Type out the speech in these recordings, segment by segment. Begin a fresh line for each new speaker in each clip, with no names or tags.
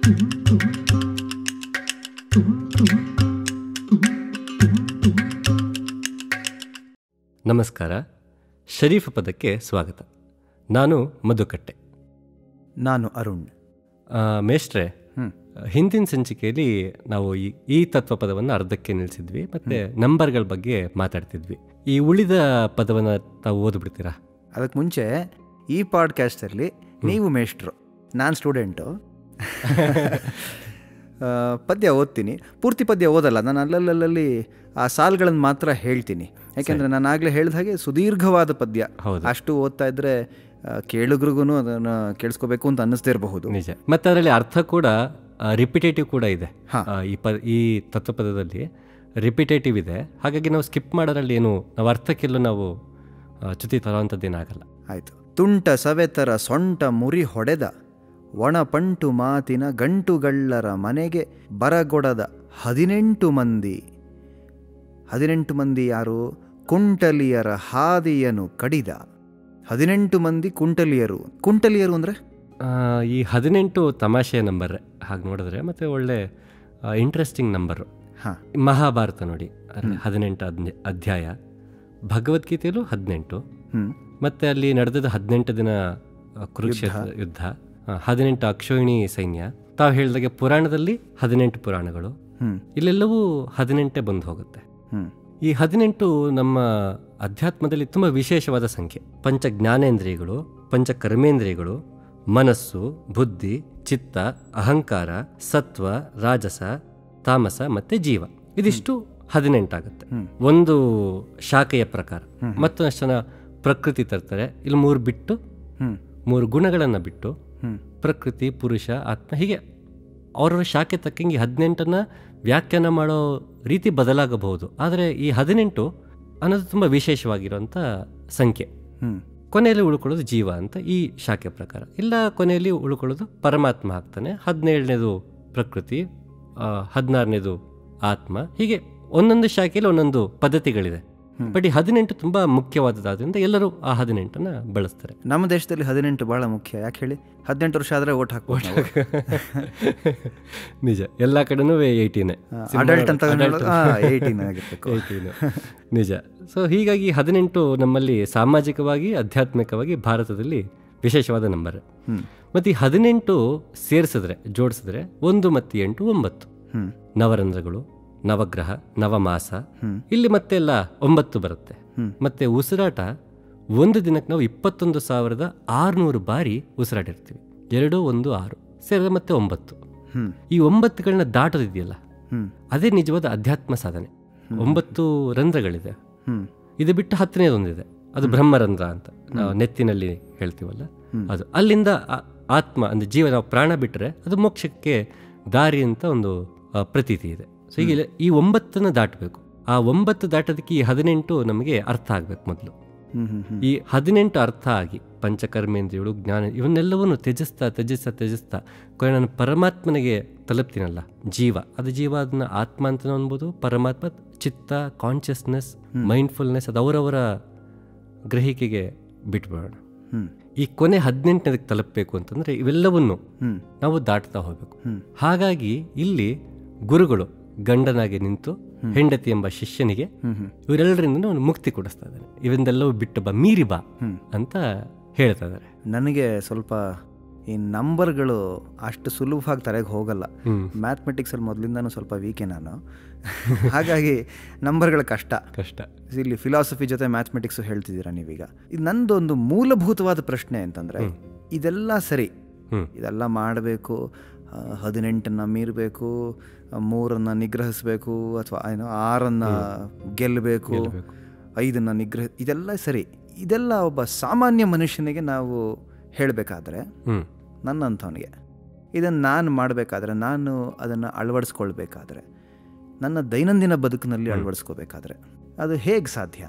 ನಮಸ್ಕಾರ ಶರೀಫ್ ಪದಕ್ಕೆ ಸ್ವಾಗತ ನಾನು ಮಧುಕಟ್ಟೆ
ನಾನು ಅರುಣ್
ಆ, ಮೇಷ್ಟ್ರೆ
ಹ್ಮ್.
ಹಿಂದಿನ ಸಂಚಿಕೆಯಲ್ಲಿ ನಾವು ಈ ಈ ತತ್ವ ಪದವನ್ನು ಅರ್ಧಕ್ಕೆ ನಿಲ್ಲಿಸಿದ್ವಿ ಮತ್ತೆ ನಂಬರ್ಗಳ ಬಗ್ಗೆ ಮಾತಾಡ್ತಿದ್ವಿ ಈ ಉಳಿದ ಪದವನ್ನು ತಾವು ಓದ್ಬಿಡ್ತೀರಾ
ಅದಕ್ಕೆ ಮುಂಚೆ ಈ ಪಾಡ್ಕ್ಯಾಸ್ಟಲ್ಲಿ ನೀವು ಮೇಷ್ಟ್ರು ನಾನು ಸ್ಟೂಡೆಂಟು ಆ, ಪದ್ಯ ಓದ್ತೀನಿ ಪೂರ್ತಿ ಪದ್ಯ ಓದಲ್ಲ ನಾನು ಅಲ್ಲಲ್ಲಲ್ಲಿ ಆ ಸಾಲುಗಳನ್ನು ಮಾತ್ರ ಹೇಳ್ತೀನಿ ಯಾಕೆಂದರೆ ನಾನು ಆಗಲೇ ಹೇಳಿದ ಹಾಗೆ ಸುದೀರ್ಘವಾದ ಪದ್ಯ
ಹೌದು.
ಅಷ್ಟು ಓದ್ತಾ ಇದ್ರೆ ಕೇಳುಗ್ರಿಗೂ ಅದನ್ನು ಕೇಳಿಸ್ಕೋಬೇಕು ಅಂತ ಅನ್ನಿಸ್ದೇ ಇರಬಹುದು
ನಿಜ ಮತ್ತೆ ಅದರಲ್ಲಿ ಅರ್ಥ ಕೂಡ ರಿಪಿಟೇಟಿವ್ ಕೂಡ ಇದೆ
ಹಾ.
ಆ, ಈ ಪ ಈ ತತ್ವಪದದಲ್ಲಿ ರಿಪಿಟೇಟಿವ್ ಇದೆ ಹಾಗಾಗಿ ನಾವು ಸ್ಕಿಪ್ ಮಾಡೋದ್ರಲ್ಲಿ ಏನು ನಾವು ಅರ್ಥಕ್ಕೆಲ್ಲೂ ನಾವು ಆ, ಚ್ಯುತಿ ತರುವಂಥದ್ದೇನಾಗಲ್ಲ
ಆಯಿತು ತುಂಟ ಸವೆತರ ಸೊಂಟ ಮುರಿ ಹೊಡೆದ ಒಣಪಂಟು ಮಾತಿನ ಗಂಟುಗಳ್ಳರ ಮನೆಗೆ ಬರಗೊಡದ ಹದಿನೆಂಟು ಮಂದಿ ಹದಿನೆಂಟು ಮಂದಿ ಯಾರು ಕುಂಟಲಿಯರ ಹಾದಿಯನು ಕಡಿದ ಹದಿನೆಂಟು ಮಂದಿ ಕುಂಟಲಿಯರು ಕುಂಟಲಿಯರು ಅಂದರೆ
ಆ, ಈ ಹದಿನೆಂಟು ತಮಾಷೆಯ ನಂಬರ್ ಹಾಗೆ ನೋಡಿದ್ರೆ ಮತ್ತೆ ಒಳ್ಳೆ ಇಂಟ್ರೆಸ್ಟಿಂಗ್ ನಂಬರು
ಹಾಂ
ಮಹಾಭಾರತ ನೋಡಿ ಅಲ್ಲಿ ಹದಿನೆಂಟು ಅಧ್ಯ ಅಧ್ಯಾಯ ಭಗವದ್ಗೀತೆಯಲ್ಲೂ ಹದಿನೆಂಟು
ಹ್ಞೂ
ಮತ್ತೆ ಅಲ್ಲಿ ನಡೆದದ ಹದಿನೆಂಟು ದಿನ ಆ, ಕುರುಕ್ಷೇತ್ರ ಯುದ್ಧ ಆ, ಹದಿನೆಂಟು ಅಕ್ಷೋಹಿಣಿ ಸೈನ್ಯ ತಾವು ಹೇಳಿದಾಗೆ ಪುರಾಣದಲ್ಲಿ ಹದಿನೆಂಟು ಪುರಾಣಗಳು
ಹ್ಞೂ
ಇಲ್ಲೆಲ್ಲವೂ ಹದಿನೆಂಟೇ ಬಂದು ಹೋಗುತ್ತೆ
ಹ್ಞೂ
ಈ ಹದಿನೆಂಟು ನಮ್ಮ ಅಧ್ಯಾತ್ಮದಲ್ಲಿ ತುಂಬ ವಿಶೇಷವಾದ ಸಂಖ್ಯೆ ಪಂಚ ಜ್ಞಾನೇಂದ್ರಿಯಗಳು ಪಂಚ ಕರ್ಮೇಂದ್ರಿಯಗಳು ಮನಸ್ಸು ಬುದ್ಧಿ ಚಿತ್ತ ಅಹಂಕಾರ ಸತ್ವ ರಾಜಸ ತಾಮಸ ಮತ್ತೆ ಜೀವ ಇದಿಷ್ಟು ಹದಿನೆಂಟಾಗುತ್ತೆ ಒಂದು ಶಾಖೆಯ ಪ್ರಕಾರ ಮತ್ತೊಂದಷ್ಟು ಜನ ಪ್ರಕೃತಿ ತರ್ತಾರೆ ಇಲ್ಲಿ ಮೂರು ಬಿಟ್ಟು
ಹ್ಞೂ
ಮೂರು ಗುಣಗಳನ್ನು ಬಿಟ್ಟು
ಹ್ಞೂ
ಪ್ರಕೃತಿ ಪುರುಷ ಆತ್ಮ ಹೀಗೆ ಅವ್ರವ್ರ ಶಾಖೆ ತಕ್ಕಂಗೆ ಹದಿನೆಂಟನ್ನು ವ್ಯಾಖ್ಯಾನ ಮಾಡೋ ರೀತಿ ಬದಲಾಗಬಹುದು ಆದರೆ ಈ ಹದಿನೆಂಟು ಅನ್ನೋದು ತುಂಬ ವಿಶೇಷವಾಗಿರುವಂಥ ಸಂಖ್ಯೆ
ಹ್ಞೂ
ಕೊನೆಯಲ್ಲಿ ಉಳ್ಕೊಳ್ಳೋದು ಜೀವ ಅಂತ ಈ ಶಾಖೆ ಪ್ರಕಾರ ಇಲ್ಲ ಕೊನೆಯಲ್ಲಿ ಉಳ್ಕೊಳ್ಳೋದು ಪರಮಾತ್ಮ ಆಗ್ತಾನೆ ಹದಿನೇಳನೇದು ಪ್ರಕೃತಿ ಹದಿನಾರನೇದು ಆತ್ಮ ಹೀಗೆ ಒಂದೊಂದು ಶಾಖೆಯಲ್ಲಿ ಒಂದೊಂದು ಪದ್ಧತಿಗಳಿದೆ ಬಟ್ ಈ ಹದಿನೆಂಟು ತುಂಬ ಮುಖ್ಯವಾದದಾದ್ರಿಂದ ಎಲ್ಲರೂ ಆ ಹದಿನೆಂಟನ್ನು ಬಳಸ್ತಾರೆ
ನಮ್ಮ ದೇಶದಲ್ಲಿ ಹದಿನೆಂಟು ಭಾಳ ಮುಖ್ಯ ಯಾಕೆ ಹೇಳಿ ಹದಿನೆಂಟು ವರ್ಷ ಆದರೆ ಓಟ್ ಹಾಕ್ಬೋದು ನಾವು.
ನಿಜ ಎಲ್ಲ ಕಡೆನೂ ಏಯ್ಟೀನೆ
ಅಡಲ್ಟ್ ಅಂತ ಏಯ್ಟೀನ್ ಆಗಿರ್ಬೇಕು
ನಿಜ ಸೊ ಹೀಗಾಗಿ ಹದಿನೆಂಟು ನಮ್ಮಲ್ಲಿ ಸಾಮಾಜಿಕವಾಗಿ ಆಧ್ಯಾತ್ಮಿಕವಾಗಿ ಭಾರತದಲ್ಲಿ ವಿಶೇಷವಾದ ನಂಬರ್
ಹ್ಮ್.
ಮತ್ತು ಈ ಹದಿನೆಂಟು ಸೇರಿಸಿದ್ರೆ ಜೋಡಿಸಿದ್ರೆ ಒಂದು ಮತ್ತು ಎಂಟು ಒಂಬತ್ತು
ಹ್ಞೂ
ನವರಂಧ್ರಗಳು ನವಗ್ರಹ ನವಮಾಸ
ಹ್ಮ್.
ಇಲ್ಲಿ ಮತ್ತೆ ಎಲ್ಲ ಒಂಬತ್ತು ಬರುತ್ತೆ
ಹ್ಮ್.
ಮತ್ತೆ ಉಸಿರಾಟ ಒಂದು ದಿನಕ್ಕೆ ನಾವು ಇಪ್ಪತ್ತೊಂದು ಸಾವಿರದ ಆರುನೂರು ಬಾರಿ ಉಸಿರಾಡಿರ್ತೀವಿ ಎರಡು ಒಂದು ಆರು ಸೇರಿದ್ರೆ ಮತ್ತೆ ಒಂಬತ್ತು
ಹ್ಞೂ
ಈ ಒಂಬತ್ತುಗಳನ್ನ ದಾಟೋದಿದೆಯಲ್ಲ
ಹ್ಞೂ
ಅದೇ ನಿಜವಾದ ಅಧ್ಯಾತ್ಮ ಸಾಧನೆ ಒಂಬತ್ತು ರಂಧ್ರಗಳಿದೆ
ಹ್ಞೂ
ಇದು ಬಿಟ್ಟು ಹತ್ತನೇದೊಂದಿದೆ ಅದು ಬ್ರಹ್ಮರಂಧ್ರ ಅಂತ ನಾವು ನೆತ್ತಿನಲ್ಲಿ ಹೇಳ್ತೀವಲ್ಲ ಅದು ಅಲ್ಲಿಂದ ಆ- ಆತ್ಮ ಅಂದ್ರೆ ಜೀವ ನಾವು ಪ್ರಾಣ ಬಿಟ್ಟರೆ ಅದು ಮೋಕ್ಷಕ್ಕೆ ದಾರಿ ಅಂತ ಒಂದು ಆ, ಪ್ರತೀತಿ ಇದೆ ಸೊ ಈಗ ಇಲ್ಲಿ ಈ ಒಂಬತ್ತನ್ನು ದಾಟಬೇಕು ಆ ಒಂಬತ್ತು ದಾಟೋದಕ್ಕೆ ಈ ಹದಿನೆಂಟು ನಮಗೆ ಅರ್ಥ ಆಗ್ಬೇಕು ಮೊದಲು
ಹ್ಞೂ ಹ್ಞೂ ಹ್ಞೂ
ಈ ಹದಿನೆಂಟು ಅರ್ಥ ಆಗಿ ಪಂಚಕರ್ಮೇಂದ್ರಿಯಗಳು ಜ್ಞಾನ ಇವನ್ನೆಲ್ಲವನ್ನು ತ್ಯಜಿಸ್ತಾ ತ್ಯಜಿಸ್ತಾ ತ್ಯಜಿಸ್ತಾ ಕೊನೆ ನಾನು ಪರಮಾತ್ಮನಿಗೆ ತಲುಪ್ತೀನಲ್ಲ ಜೀವ ಅದು ಜೀವ ಅದನ್ನ ಆತ್ಮ ಅಂತ ಅನ್ಬೋದು ಪರಮಾತ್ಮ ಚಿತ್ತ ಕಾನ್ಷಿಯಸ್ನೆಸ್ ಮೈಂಡ್ಫುಲ್ನೆಸ್ ಅದು ಅವರವರ ಗ್ರಹಿಕೆಗೆ ಬಿಟ್ಬಿಡೋಣ
ಹ್ಞೂ
ಈ ಕೊನೆ ಹದಿನೆಂಟನೇದಕ್ಕೆ ತಲುಪಬೇಕು ಅಂತಂದ್ರೆ ಇವೆಲ್ಲವನ್ನು
ಹ್ಞೂ
ನಾವು ದಾಟ್ತಾ ಹೋಗ್ಬೇಕು
ಹ್ಮ್.
ಹಾಗಾಗಿ ಇಲ್ಲಿ ಗುರುಗಳು ಗಂಡನಾಗಿ ನಿಂತು ಹೆಂಡತಿ ಎಂಬ ಶಿಷ್ಯನಿಗೆ
ಹ್ಞೂ ಹ್ಞೂ
ಇವರೆಲ್ಲರಿಂದ ಅವನು ಮುಕ್ತಿ ಕೊಡಿಸ್ತಾ ಇದ್ದಾನೆ ಇವನ್ನೆಲ್ಲವೂ ಬಿಟ್ಟು ಬಾ ಮೀರಿ ಬಾ
ಹ್ಮ್.
ಅಂತ ಹೇಳ್ತಾ ಇದ್ದಾರೆ
ನನಗೆ ಸ್ವಲ್ಪ ಈ ನಂಬರ್ಗಳು ಅಷ್ಟು ಸುಲಭವಾಗಿ ತಲೆಗೆ ಹೋಗಲ್ಲ
ಹ್ಮ್
ಮ್ಯಾಥಮೆಟಿಕ್ಸಲ್ಲಿ ಮೊದಲಿಂದನೂ ಸ್ವಲ್ಪ ವೀಕೆ ನಾನು ಹಾಗಾಗಿ ನಂಬರ್ಗಳ ಕಷ್ಟ
ಕಷ್ಟ
ಇಲ್ಲಿ ಫಿಲಾಸಫಿ ಜೊತೆ ಮ್ಯಾಥಮೆಟಿಕ್ಸು ಹೇಳ್ತಿದ್ದೀರಾ ನೀವೀಗ ಇದು ನಂದೊಂದು ಮೂಲಭೂತವಾದ ಪ್ರಶ್ನೆ ಅಂತಂದರೆ ಇದೆಲ್ಲ ಸರಿ
ಹ್ಮ್
ಇದೆಲ್ಲ ಮಾಡಬೇಕು ಹದಿನೆಂಟನ್ನು ಮೀರಬೇಕು ಮೂರನ್ನು ನಿಗ್ರಹಿಸಬೇಕು ಅಥವಾ ಏನೋ ಆರನ್ನು ಗೆಲ್ಲಬೇಕು ಐದನ್ನು ನಿಗ್ರಹ ಇದೆಲ್ಲ ಸರಿ ಇದೆಲ್ಲ ಒಬ್ಬ ಸಾಮಾನ್ಯ ಮನುಷ್ಯನಿಗೆ ನಾವು ಹೇಳಬೇಕಾದ್ರೆ
ಹ್ಮ್
ನನ್ನಂಥವನಿಗೆ ಇದನ್ನು ನಾನು ಮಾಡಬೇಕಾದ್ರೆ ನಾನು ಅದನ್ನು ಅಳವಡಿಸ್ಕೊಳ್ಬೇಕಾದ್ರೆ ನನ್ನ ದೈನಂದಿನ ಬದುಕಿನಲ್ಲಿ ಅಳವಡಿಸ್ಕೋಬೇಕಾದ್ರೆ ಅದು ಹೇಗೆ ಸಾಧ್ಯ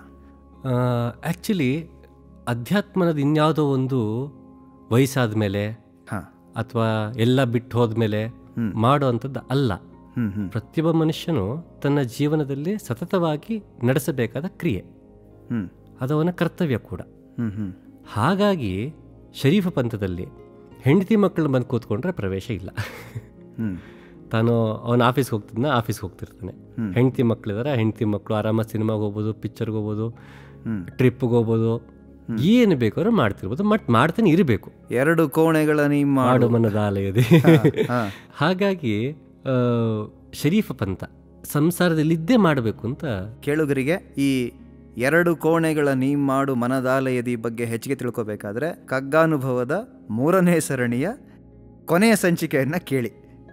ಆ್ಯಕ್ಚುಲಿ ಅಧ್ಯಾತ್ಮನದ ಇನ್ಯಾವುದೋ ಒಂದು ವಯಸ್ಸಾದ ಮೇಲೆ
ಹಾಂ
ಅಥವಾ ಎಲ್ಲ ಬಿಟ್ಟು ಹೋದ್ಮೇಲೆ ಮಾಡೋ ಅಂಥದ್ದು ಅಲ್ಲ
ಹ್ಞೂ ಹ್ಞೂ
ಪ್ರತಿಯೊಬ್ಬ ಮನುಷ್ಯನು ತನ್ನ ಜೀವನದಲ್ಲಿ ಸತತವಾಗಿ ನಡೆಸಬೇಕಾದ ಕ್ರಿಯೆ
ಹ್ಞೂ
ಅದು ಅವನ ಕರ್ತವ್ಯ ಕೂಡ
ಹ್ಞೂ ಹ್ಞೂ
ಹಾಗಾಗಿ ಶರೀಫ ಪಂಥದಲ್ಲಿ ಹೆಂಡತಿ ಮಕ್ಕಳು ಬಂದು ಕೂತ್ಕೊಂಡ್ರೆ ಪ್ರವೇಶ ಇಲ್ಲ
ಹ್ಮ್
ತಾನು ಅವನ ಆಫೀಸ್ಗೆ ಹೋಗ್ತಿದ್ನ ಆಫೀಸ್ಗೆ ಹೋಗ್ತಿರ್ತಾನೆ ಹೆಂಡತಿ ಮಕ್ಳಿದಾರೆ ಹೆಂಡತಿ ಮಕ್ಕಳು ಆರಾಮ ಸಿನಿಮಾಗೆ ಹೋಗ್ಬೋದು ಪಿಕ್ಚರ್ಗೆ ಹೋಗ್ಬೋದು
ಹ್ಮ್.
ಟ್ರಿಪ್ಗೆ ಹೋಗ್ಬೋದು ಏನು ಬೇಕಾದ್ರೂ ಮಾಡ್ತಿರ್ಬೋದು ಮಟ್ ಮಾಡ್ತಾನೆ ಇರಬೇಕು
ಎರಡು ಕೋಣೆಗಳ ನಿಮ್ಮ
ಮಾಡು ಮನದಾಲಯದಿ
ಹಾ.
ಹಾಗಾಗಿ ಆ, ಶರೀಫ ಪಂಥ ಸಂಸಾರದಲ್ಲಿದ್ದೇ ಮಾಡಬೇಕು ಅಂತ
ಕೇಳುಗರಿಗೆ ಈ ಎರಡು ಕೋಣೆಗಳ ನೀ ಮಾಡು ಮನದಾಲಯದಿ ಬಗ್ಗೆ ಹೆಚ್ಚಿಗೆ ತಿಳ್ಕೊಬೇಕಾದ್ರೆ ಕಗ್ಗಾನುಭವದ ಮೂರನೇ ಸರಣಿಯ ಕೊನೆಯ ಸಂಚಿಕೆಯನ್ನು ಕೇಳಿ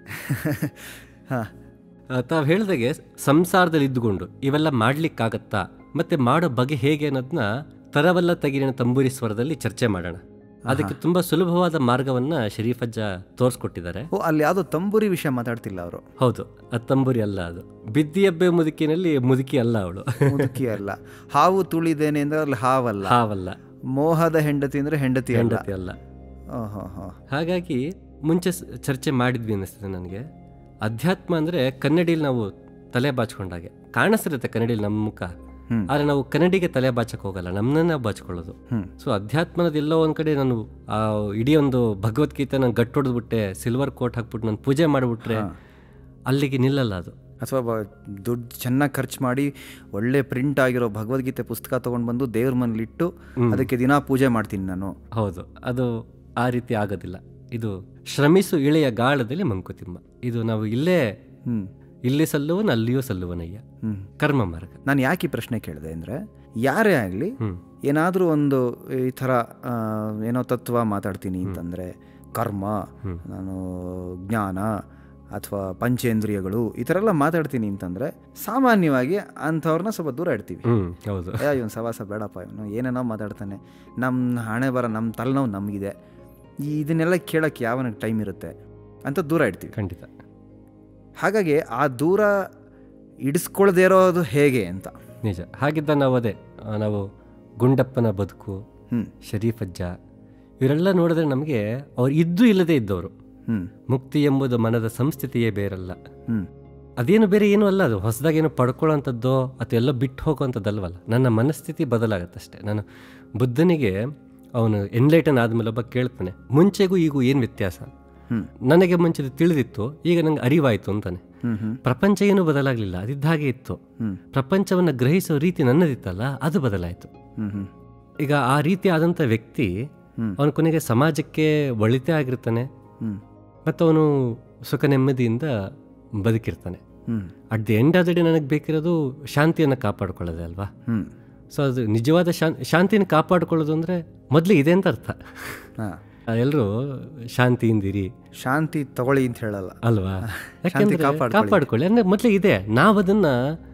ಹಾಂ
ತಾವು ಹೇಳ್ದಾಗೆ ಸಂಸಾರದಲ್ಲಿ ಇದ್ದುಕೊಂಡು ಇವೆಲ್ಲ ಮಾಡ್ಲಿಕ್ಕಾಗತ್ತಾ ಮತ್ತೆ ಮಾಡೋ ಬಗೆ ಹೇಗೆ ಅನ್ನೋದನ್ನ ತರವಲ್ಲ ತಗಿರಿನ ತಂಬೂರಿ ಸ್ವರದಲ್ಲಿ ಚರ್ಚೆ ಮಾಡೋಣ ಅದಕ್ಕೆ ತುಂಬಾ ಸುಲಭವಾದ ಮಾರ್ಗವನ್ನ ಶರೀಫಜ್ಜ ತೋರಿಸ್ಕೊಟ್ಟಿದ್ದಾರೆ
ಓ ಅಲ್ಲಿ ಯಾವುದೋ ತಂಬೂರಿ ವಿಷಯ ಮಾತಾಡ್ತಿಲ್ಲ ಅವರು
ಹೌದು ಅದು ತಂಬೂರಿ ಅಲ್ಲ ಅದು ಬಿದ್ದಿಯಬ್ಬೆ ಮುದುಕಿನಲ್ಲಿ ಮುದುಕಿ ಅಲ್ಲ ಅವಳು
ಮುದುಕಿ ಅಲ್ಲ ಹಾವು ತುಳಿದೇನೆ ಅಂದ್ರೆ ಅಲ್ಲಿ ಹಾವಲ್ಲ
ಹಾವಲ್ಲ
ಮೋಹದ ಹೆಂಡತಿ ಅಂದ್ರೆ ಹೆಂಡತಿ ಅಲ್ಲ
ಹೆಂಡತಿ ಅಲ್ಲ
ಓಹೋ ಹೋ
ಹಾಗಾಗಿ ಮುಂಚೆ ಸ್- ಚರ್ಚೆ ಮಾಡಿದ್ವಿ ಅನ್ನಿಸ್ತದೆ ನನಗೆ ಅಧ್ಯಾತ್ಮ ಅಂದರೆ ಕನ್ನಡಿಲಿ ನಾವು ತಲೆ ಬಾಚ್ಕೊಂಡಾಗೆ ಕಾಣಿಸ್ತಿರುತ್ತೆ ಕನ್ನಡಿಲಿ ನಮ್ಮ ಮುಖ
ಹ್ಮ್.
ಆದರೆ ನಾವು ಕನ್ನಡಿಗೆ ತಲೆ ಬಾಚಕ್ಕೆ ಹೋಗಲ್ಲ ನಮ್ಮನ್ನ ನಾವು ಬಾಚ್ಕೊಳ್ಳೋದು
ಹ್ಮ್.
ಸೊ ಅಧ್ಯಾತ್ಮದ ಎಲ್ಲೋ ಒಂದು ಕಡೆ ನಾನು ಆ ಇಡೀ ಒಂದು ಭಗವದ್ಗೀತೆ ನಾನು ಗಟ್ಟು ಹೊಡೆದ್ಬಿಟ್ಟೆ ಸಿಲ್ವರ್ ಕೋಟ್ ಹಾಕ್ಬಿಟ್ಟು ನಾನು ಪೂಜೆ ಮಾಡಿಬಿಟ್ರೆ ಅಲ್ಲಿಗೆ ನಿಲ್ಲಲ್ಲ ಅದು
ಅಥವಾ ಬ ದುಡ್ಡು ಚೆನ್ನಾಗಿ ಖರ್ಚು ಮಾಡಿ ಒಳ್ಳೆ ಪ್ರಿಂಟ್ ಆಗಿರೋ ಭಗವದ್ಗೀತೆ ಪುಸ್ತಕ ತೊಗೊಂಡು ಬಂದು ದೇವ್ರ ಮನೇಲಿಟ್ಟು ಅದಕ್ಕೆ ದಿನಾ ಪೂಜೆ ಮಾಡ್ತೀನಿ ನಾನು
ಹೌದು ಅದು ಆ ರೀತಿ ಆಗೋದಿಲ್ಲ ಇದು ಶ್ರಮಿಸು ಇಳೆಯ ಗಾಳದಲ್ಲಿ ಮಂಕುತಿಮ್ಮ ಇದು ನಾವು ಇಲ್ಲೇ
ಹ್ಞೂ
ಇಲ್ಲಿ ಸಲ್ಲುವನ ಅಲ್ಲಿಯೂ ಸಲ್ಲುವನಯ್ಯ
ಹ್ಞೂ
ಕರ್ಮ ಮಾರ್ಗ
ನಾನು ಯಾಕೆ ಈ ಪ್ರಶ್ನೆ ಕೇಳಿದೆ ಅಂದರೆ ಯಾರೇ ಆಗಲಿ
ಹ್ಮ್
ಏನಾದರೂ ಒಂದು ಈ ಥರ ಆ, ಏನೋ ತತ್ವ ಮಾತಾಡ್ತೀನಿ ಅಂತಂದರೆ ಕರ್ಮ ನಾನು ಜ್ಞಾನ ಅಥವಾ ಪಂಚೇಂದ್ರಿಯಗಳು ಈ ಥರ ಎಲ್ಲ ಮಾತಾಡ್ತೀನಿ ಅಂತಂದರೆ ಸಾಮಾನ್ಯವಾಗಿ ಅಂಥವ್ರನ್ನ ಸ್ವಲ್ಪ ದೂರ ಇಡ್ತೀವಿ
ಹ್ಮ್ ಹೌದು
ಏ ಇವನು ಸವಾಸ ಬೇಡಪ್ಪ ಇವನು ಏನೇನೋ ಮಾತಾಡ್ತಾನೆ ನಮ್ಮ ಹಣೆ ಬರ ನಮ್ಮ ತಲೆನೋವು ನಮಗಿದೆ ಈ ಇದನ್ನೆಲ್ಲ ಕೇಳೋಕ್ಕೆ ಯಾವನಿಗೆ ಟೈಮ್ ಇರುತ್ತೆ ಅಂತ ದೂರ ಇಡ್ತೀವಿ
ಖಂಡಿತ
ಹಾಗಾಗಿ ಆ ದೂರ ಇಡಿಸ್ಕೊಳ್ದೇ ಇರೋದು ಹೇಗೆ ಅಂತ
ನಿಜ ಹಾಗಿದ್ದ ನಾವು ಅದೇ ಆ, ನಾವು ಗುಂಡಪ್ಪನ ಬದುಕು
ಹ್ಞೂ
ಶರೀಫಜ್ಜ ಇವರೆಲ್ಲ ನೋಡಿದ್ರೆ ನಮಗೆ ಅವ್ರು ಇದ್ದು ಇಲ್ಲದೆ ಇದ್ದವರು
ಹ್ಞೂ
ಮುಕ್ತಿ ಎಂಬುದು ಮನದ ಸಂಸ್ಥಿತಿಯೇ ಬೇರಲ್ಲ
ಹ್ಞೂ
ಅದೇನು ಬೇರೆ ಏನೂ ಅಲ್ಲ ಅದು ಹೊಸದಾಗೇನು ಪಡ್ಕೊಳ್ಳೋಂಥದ್ದೋ ಅಥವಾ ಎಲ್ಲ ಬಿಟ್ಟು ಹೋಗೋವಂಥದ್ದಲ್ವಲ್ಲ ನನ್ನ ಮನಸ್ಥಿತಿ ಬದಲಾಗತ್ತಷ್ಟೇ ನಾನು ಬುದ್ಧನಿಗೆ ಅವನು ಎನ್ಲೈಟನ್ ಆದಮೇಲೆ ಒಬ್ಬ ಕೇಳ್ತಾನೆ ಮುಂಚೆಗೂ ಈಗೂ ಏನು ವ್ಯತ್ಯಾಸ
ಹ್ಞೂ
ನನಗೆ ಮುಂಚೆ ತಿಳಿದಿತ್ತು ಈಗ ನಂಗೆ ಅರಿವಾಯಿತು ಅಂತಾನೆ
ಹ್ಞೂ ಹ್ಞೂ
ಪ್ರಪಂಚ ಏನೂ ಬದಲಾಗಲಿಲ್ಲ ಅದಿದ್ದ ಹಾಗೆ ಇತ್ತು
ಹ್ಞೂ
ಪ್ರಪಂಚವನ್ನು ಗ್ರಹಿಸೋ ರೀತಿ ನನ್ನದಿತ್ತಲ್ಲ ಅದು ಬದಲಾಯಿತು
ಹ್ಞೂ ಹ್ಞೂ
ಈಗ ಆ ರೀತಿ ಆದಂಥ ವ್ಯಕ್ತಿ
ಹ್ಮ್.
ಅವನ ಕೊನೆಗೆ ಸಮಾಜಕ್ಕೆ ಒಳಿತೇ ಆಗಿರ್ತಾನೆ
ಹ್ಞೂ
ಮತ್ತು ಅವನು ಸುಖ ನೆಮ್ಮದಿಯಿಂದ ಬದುಕಿರ್ತಾನೆ
ಹ್ಞೂ
at the end of the day ನನಗೆ ಬೇಕಿರೋದು ಶಾಂತಿಯನ್ನು ಕಾಪಾಡ್ಕೊಳ್ಳೋದೆ ಅಲ್ವಾ
ಹ್ಞೂ
ಸೊ ಅದು ನಿಜವಾದ ಶಾನ್ ಶಾಂತಿನ ಕಾಪಾಡ್ಕೊಳ್ಳೋದು ಅಂದರೆ ಮೊದಲು ಇದೆ ಅಂತ ಅರ್ಥ
ಹಾಂ
ಎಲ್ಲರೂ ಶಾಂತಿಯಿಂದಿರಿ
ಶಾಂತಿ ತಗೊಳ್ಳಿ ಅಂತ ಹೇಳಲ್ಲ
ಅಲ್ವಾ ಯಾಕೆಂದ್ರೆ
ಕಾಪಾಡ್ಕೊಳ್ಳಿ.
ಕಾಪಾಡ್ಕೊಳ್ಳಿ ಅಂದ್ರೆ ಮೊದಲೇ ಇದೆ ನಾವು ಅದನ್ನ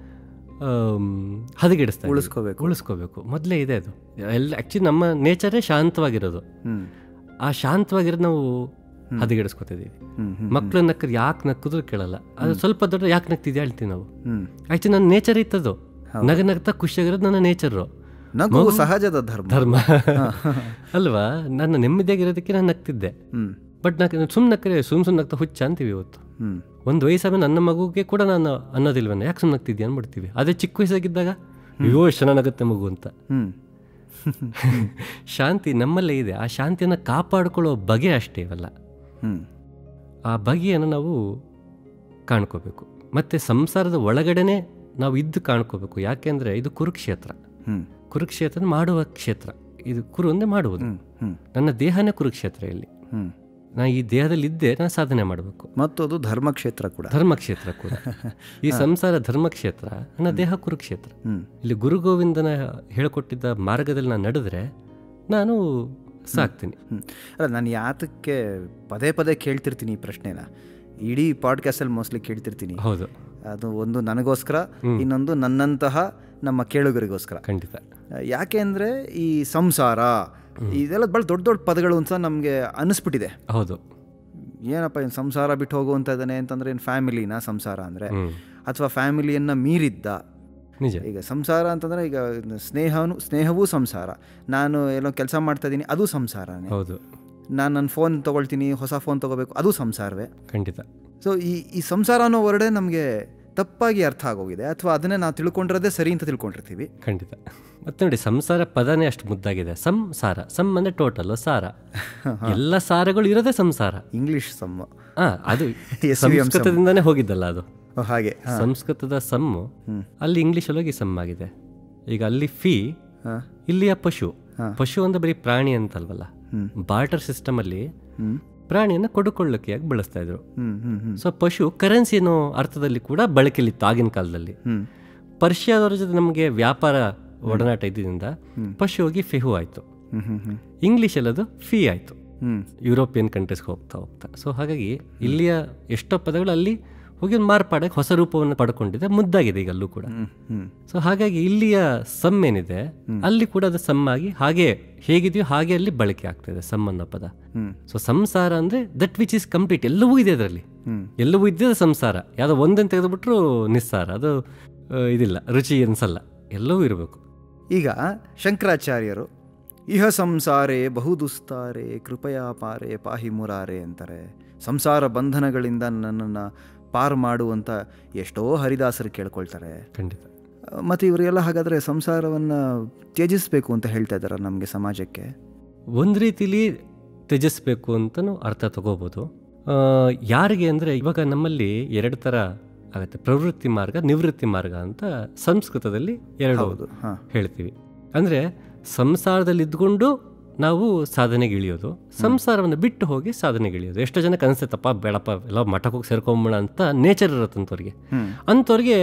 ಹದಗೆಡಿಸ್ತಾ ಇದ್ದೀವಿ.
ಉಳಿಸ್ಕೋಬೇಕು.
ಉಳಿಸ್ಕೋಬೇಕು ಮೊದಲೇ ಇದೆ ಅದು ಎಲ್ಲ ಆ್ಯಕ್ಚುಲಿ ನಮ್ಮ ನೇಚರೇ ಶಾಂತವಾಗಿರೋದು
ಹ್ಞೂ
ಆ ಶಾಂತವಾಗಿರೋದು ನಾವು ಹದಗೆಡಿಸ್ಕೊತಿದ್ದೀವಿ
ಹ್ಞೂ ಹ್ಞೂ
ಮಕ್ಕಳು ನಕ್ಕರು ಯಾಕೆ ನಕ್ಕಿದ್ರು ಕೇಳಲ್ಲ ಅದು ಸ್ವಲ್ಪ ದೊಡ್ಡ ಯಾಕೆ ನಗ್ತಿದ್ಯಾ ಹೇಳ್ತೀವಿ ನಾವು
ಹ್ಞೂ
ಆ್ಯಕ್ಚುಲಿ ನನ್ನ ನೇಚರ್ ಇತ್ತದು ನಗ ನಗ್ತಾ ಖುಷಿಯಾಗಿರೋದು ನನ್ನ ನೇಚರು
ನಗು ಸಹಜದ ಧರ್ಮ
ಧರ್ಮ ಅಲ್ವಾ ನನ್ನ ನೆಮ್ಮದಿಯಾಗಿರೋದಕ್ಕೆ ನಾನು ನಗ್ತಿದ್ದೆ
ಹ್ಞೂ
ಬಟ್ ನಕ್ ಸುಮ್ಮನೆ ನಕ್ಕರೆ ಸುಮ್ ಸುಮ್ಮನೆ ನಗ್ತಾ ಹುಚ್ಚ ಅಂತೀವಿ ಇವತ್ತು
ಹ್ಞೂ
ಒಂದು ವಯಸ್ಸಾದ ನನ್ನ ಮಗುಗೆ ಕೂಡ ನಾನು ಅನ್ನೋದಿಲ್ವನ್ನ ಯಾಕೆ ಸುಮ್ಮನೆ ನಗ್ತಿದ್ಯಾ ಅಂದ್ಬಿಡ್ತೀವಿ ಅದೇ ಚಿಕ್ಕ ವಯಸ್ಸಾಗಿದ್ದಾಗ ಅಯ್ಯೋ ಎಷ್ಟು ಚೆನ್ನಾಗಾಗುತ್ತೆ ಮಗು ಅಂತ
ಹ್ಞೂ
ಶಾಂತಿ ನಮ್ಮಲ್ಲೇ ಇದೆ ಆ ಶಾಂತಿಯನ್ನು ಕಾಪಾಡ್ಕೊಳ್ಳೋ ಬಗೆ ಅಷ್ಟೇ ಇವೆಲ್ಲ
ಹ್ಞೂ
ಆ ಬಗೆಯನ್ನು ನಾವು ಕಾಣ್ಕೋಬೇಕು ಮತ್ತು ಸಂಸಾರದ ಒಳಗಡೆನೆ ನಾವು ಇದ್ದು ಕಾಣ್ಕೋಬೇಕು ಯಾಕೆಂದರೆ ಇದು ಕುರುಕ್ಷೇತ್ರ
ಹ್ಞೂ
ಕುರುಕ್ಷೇತ್ರ ಮಾಡುವ ಕ್ಷೇತ್ರ ಇದು ಕುರು ಅಂದರೆ ಮಾಡುವುದು
ಹ್ಞೂ ಹ್ಞೂ
ನನ್ನ ದೇಹನೇ ಕುರುಕ್ಷೇತ್ರ ಇಲ್ಲಿ
ಹ್ಞೂ
ನಾ ಈ ದೇಹದಲ್ಲಿ ಇದ್ದೇ ನಾನು ಸಾಧನೆ ಮಾಡಬೇಕು
ಮತ್ತು ಅದು ಧರ್ಮಕ್ಷೇತ್ರ ಕೂಡ
ಧರ್ಮಕ್ಷೇತ್ರ ಕೂಡ ಈ ಸಂಸಾರ ಧರ್ಮಕ್ಷೇತ್ರ ನನ್ನ ದೇಹ ಕುರುಕ್ಷೇತ್ರ
ಹ್ಞೂ
ಇಲ್ಲಿ ಗುರು ಗೋವಿಂದನ ಹೇಳ್ಕೊಟ್ಟಿದ್ದ ಮಾರ್ಗದಲ್ಲಿ ನಾನು ನಡೆದ್ರೆ ನಾನು ಸಾಕ್ತೀನಿ
ಹ್ಞೂ ಅಲ್ಲ ನಾನು ಯಾತಕ್ಕೆ ಪದೇ ಪದೇ ಕೇಳ್ತಿರ್ತೀನಿ ಈ ಪ್ರಶ್ನೆನ ಇಡೀ ಪಾಡ್ಕಾಸ್ಟಲ್ಲಿ ಮೋಸ್ಟ್ಲಿ ಕೇಳ್ತಿರ್ತೀನಿ
ಹೌದು
ಅದು ಒಂದು ನನಗೋಸ್ಕರ ಇನ್ನೊಂದು ನನ್ನಂತಹ ನಮ್ಮ ಕೇಳುಗರಿಗೋಸ್ಕರ
ಖಂಡಿತ
ಯಾಕೆ ಅಂದರೆ ಈ ಸಂಸಾರ ಇದೆಲ್ಲ ಭಾಳ ದೊಡ್ಡ ದೊಡ್ಡ ಪದಗಳು ಅಂತ ನಮಗೆ ಅನಿಸ್ಬಿಟ್ಟಿದೆ
ಹೌದು
ಏನಪ್ಪ ಏನು ಸಂಸಾರ ಬಿಟ್ಟು ಹೋಗುವಂತ ಇದ್ದಾನೆ ಅಂತಂದ್ರೆ ಏನು ಫ್ಯಾಮಿಲಿನ ಸಂಸಾರ ಅಂದರೆ
ಹ್ಮ್
ಅಥವಾ ಫ್ಯಾಮಿಲಿಯನ್ನು ಮೀರಿದ್ದ
ನಿಜ
ಈಗ ಸಂಸಾರ ಅಂತಂದರೆ ಈಗ ಸ್ನೇಹನು ಸ್ನೇಹವೂ ಸಂಸಾರ ನಾನು ಏನೋ ಕೆಲಸ ಮಾಡ್ತಾ ಇದ್ದೀನಿ ಅದು ಸಂಸಾರನೇ
ಹೌದು
ನಾನು ನನ್ನ ಫೋನ್ ತೊಗೊಳ್ತೀನಿ ಹೊಸ ಫೋನ್ ತೊಗೋಬೇಕು ಅದು ಸಂಸಾರವೇ
ಖಂಡಿತ
ಸೊ ಈ ಈ ಸಂಸಾರ ಅನ್ನೋ ವರ್ಡೇ ನಮಗೆ ತಪ್ಪಾಗಿ ಅರ್ಥ ಆಗೋಗಿದೆ ಅಥವಾ ಅದನ್ನೇ ನಾವು ತಿಳ್ಕೊಂಡಿರೋದೇ ಸರಿ ಅಂತ ತಿಳ್ಕೊಂಡಿರ್ತೀವಿ
ಖಂಡಿತ ಮತ್ತೆ ನೋಡಿ ಸಂಸಾರ ಪದನೇ ಅಷ್ಟು ಮುದ್ದಾಗಿದೆ ಸಂಸಾರ ಸಮ್ ಅಂದ್ರೆ ಟೋಟಲ್ ಸಾರ ಎಲ್ಲ ಸಾರಗಳು ಇರೋದೇ ಸಂಸಾರ
ಇಂಗ್ಲೀಷ್ ಸಮ್
ಆ, ಅದು
SVM ಸಮ್.
ಸಂಸ್ಕೃತದಿಂದಾನೇ ಹೋಗಿದ್ದಲ್ಲ ಅದು
ಓ, ಹಾಗೆ ಹಾ.
ಸಂಸ್ಕೃತದ ಸಮ್ಮು
ಹ್ಮ್.
ಅಲ್ಲಿ ಇಂಗ್ಲೀಷಲ್ಲಿ ಹೋಗಿ ಸಮ್ ಆಗಿದೆ ಈಗ ಅಲ್ಲಿ ಫೀ
ಹಾ.
ಇಲ್ಲಿಯ ಪಶು
ಹಾ.
ಪಶು ಅಂದ್ರೆ ಬರೀ ಪ್ರಾಣಿ ಅಂತಲ್ವಲ್ಲ
ಹ್ಮ್.
ಬಾರ್ಟರ್ ಸಿಸ್ಟಮ್ ಅಲ್ಲಿ
ಹ್ಮ್
ಪ್ರಾಣಿಯನ್ನ ಕೊಡುಕೊಳ್ಳಕ್ಕೆಯಾಗಿ ಬಳಸ್ತಾ ಇದ್ರು
ಹ್ಮ್ ಹ್ಮ್ ಹ್ಮ್
ಸೊ ಪಶು ಕರೆನ್ಸಿ ಅನ್ನೋ ಅರ್ಥದಲ್ಲಿ ಕೂಡ ಬಳಕೆಯಲ್ಲಿತ್ತು ಆಗಿನ ಕಾಲದಲ್ಲಿ
ಹ್ಮ್
ಪರ್ಷಿಯಾದವ್ರ ಜೊತೆ ನಮಗೆ ವ್ಯಾಪಾರ ಒಡನಾಟ ಇದ್ದಿದ್ದರಿಂದ ಪಶು ಹೋಗಿ ಫೆಹು ಆಯಿತು
ಹ್ಮ್ ಹ್ಮ್ ಹ್ಮ್
ಇಂಗ್ಲೀಷಲ್ಲಿ ಅದು ಫೀ ಆಯಿತು
ಹ್ಮ್
ಯುರೋಪಿಯನ್ ಕಂಟ್ರೀಸ್ಗೆ ಹೋಗ್ತಾ ಹೋಗ್ತಾ ಸೊ ಹಾಗಾಗಿ ಇಲ್ಲಿಯ ಎಷ್ಟೋ ಪದಗಳು ಅಲ್ಲಿ ಹೋಗಿ ಒಂದು ಮಾರ್ಪಾಡಕ್ಕೆ ಹೊಸ ರೂಪವನ್ನು ಪಡ್ಕೊಂಡಿದೆ ಮುದ್ದಾಗಿದೆ ಈಗ ಅಲ್ಲೂ ಕೂಡ
ಹ್ಮ್ ಹ್ಮ್
ಸೊ ಹಾಗಾಗಿ ಇಲ್ಲಿಯ ಸಮ್ ಏನಿದೆ ಅಲ್ಲಿ ಕೂಡ ಅದು ಸಮ್ ಆಗಿ ಹಾಗೆ ಹೇಗಿದೆಯೋ ಹಾಗೆ ಅಲ್ಲಿ ಬಳಕೆ ಆಗ್ತಿದೆ ಸಮ್ ಅನ್ನೋ ಪದ
ಹ್ಮ್
ಸೊ ಸಂಸಾರ ಅಂದ್ರೆ ದಟ್ ವಿಚ್ ಇಸ್ ಕಂಪ್ಲೀಟ್ ಎಲ್ಲವೂ ಇದೆ ಅದರಲ್ಲಿ
ಹ್ಮ್
ಎಲ್ಲವೂ ಇದ್ದಿದೆ ಸಂಸಾರ ಯಾವುದೋ ಒಂದನ್ನು ತೆಗೆದುಬಿಟ್ರು ನಿಸ್ಸಾರ ಅದು ಆ, ಇದಿಲ್ಲ ರುಚಿ ಅನ್ಸಲ್ಲ ಎಲ್ಲವೂ ಇರಬೇಕು
ಈಗ ಶಂಕರಾಚಾರ್ಯರು ಇಹ ಸಂಸಾರೇ ಬಹುದುಸ್ತಾರೆ ಕೃಪಯಾ ಪಾರೆ ಪಾಹಿ ಮುರಾರೆ ಅಂತಾರೆ ಸಂಸಾರ ಬಂಧನಗಳಿಂದ ನನ್ನನ್ನು ಪಾರು ಮಾಡುವಂತ ಎಷ್ಟೋ ಹರಿದಾಸರು ಕೇಳ್ಕೊಳ್ತಾರೆ
ಖಂಡಿತ
ಮತ್ತು ಇವರೆಲ್ಲ ಹಾಗಾದರೆ ಸಂಸಾರವನ್ನು ತ್ಯಜಿಸಬೇಕು ಅಂತ ಹೇಳ್ತಾ ಇದ್ದಾರೆ ನಮಗೆ ಸಮಾಜಕ್ಕೆ
ಒಂದು ರೀತಿಲಿ ತ್ಯಜಿಸ್ಬೇಕು ಅಂತಲೂ ಅರ್ಥ ತಗೋಬೋದು ಆ, ಯಾರಿಗೆ ಅಂದರೆ ಇವಾಗ ನಮ್ಮಲ್ಲಿ ಎರಡು ಥರ ಆಗುತ್ತೆ ಪ್ರವೃತ್ತಿ ಮಾರ್ಗ ನಿವೃತ್ತಿ ಮಾರ್ಗ ಅಂತ ಸಂಸ್ಕೃತದಲ್ಲಿ ಎರಡು
ಹೌದು ಹಾಂ
ಹೇಳ್ತೀವಿ ಅಂದರೆ ಸಂಸಾರದಲ್ಲಿ ಇದ್ಕೊಂಡು ನಾವು ಸಾಧನೆಗೆ ಇಳಿಯೋದು ಸಂಸಾರವನ್ನು ಬಿಟ್ಟು ಹೋಗಿ ಸಾಧನೆಗೆ ಇಳಿಯೋದು ಎಷ್ಟೋ ಜನಕ್ಕೆ ಅನಿಸ್ತೈತಪ್ಪ ಬೇಡಪ್ಪ ಎಲ್ಲ ಮಠಕ್ಕೆ ಹೋಗಿ ಸೇರ್ಕೊಂಬೋಣ ಅಂತ ನೇಚರ್ ಇರುತ್ತಂಥವ್ರಿಗೆ
ಹ್ಮ್.
ಅಂಥವ್ರಿಗೆ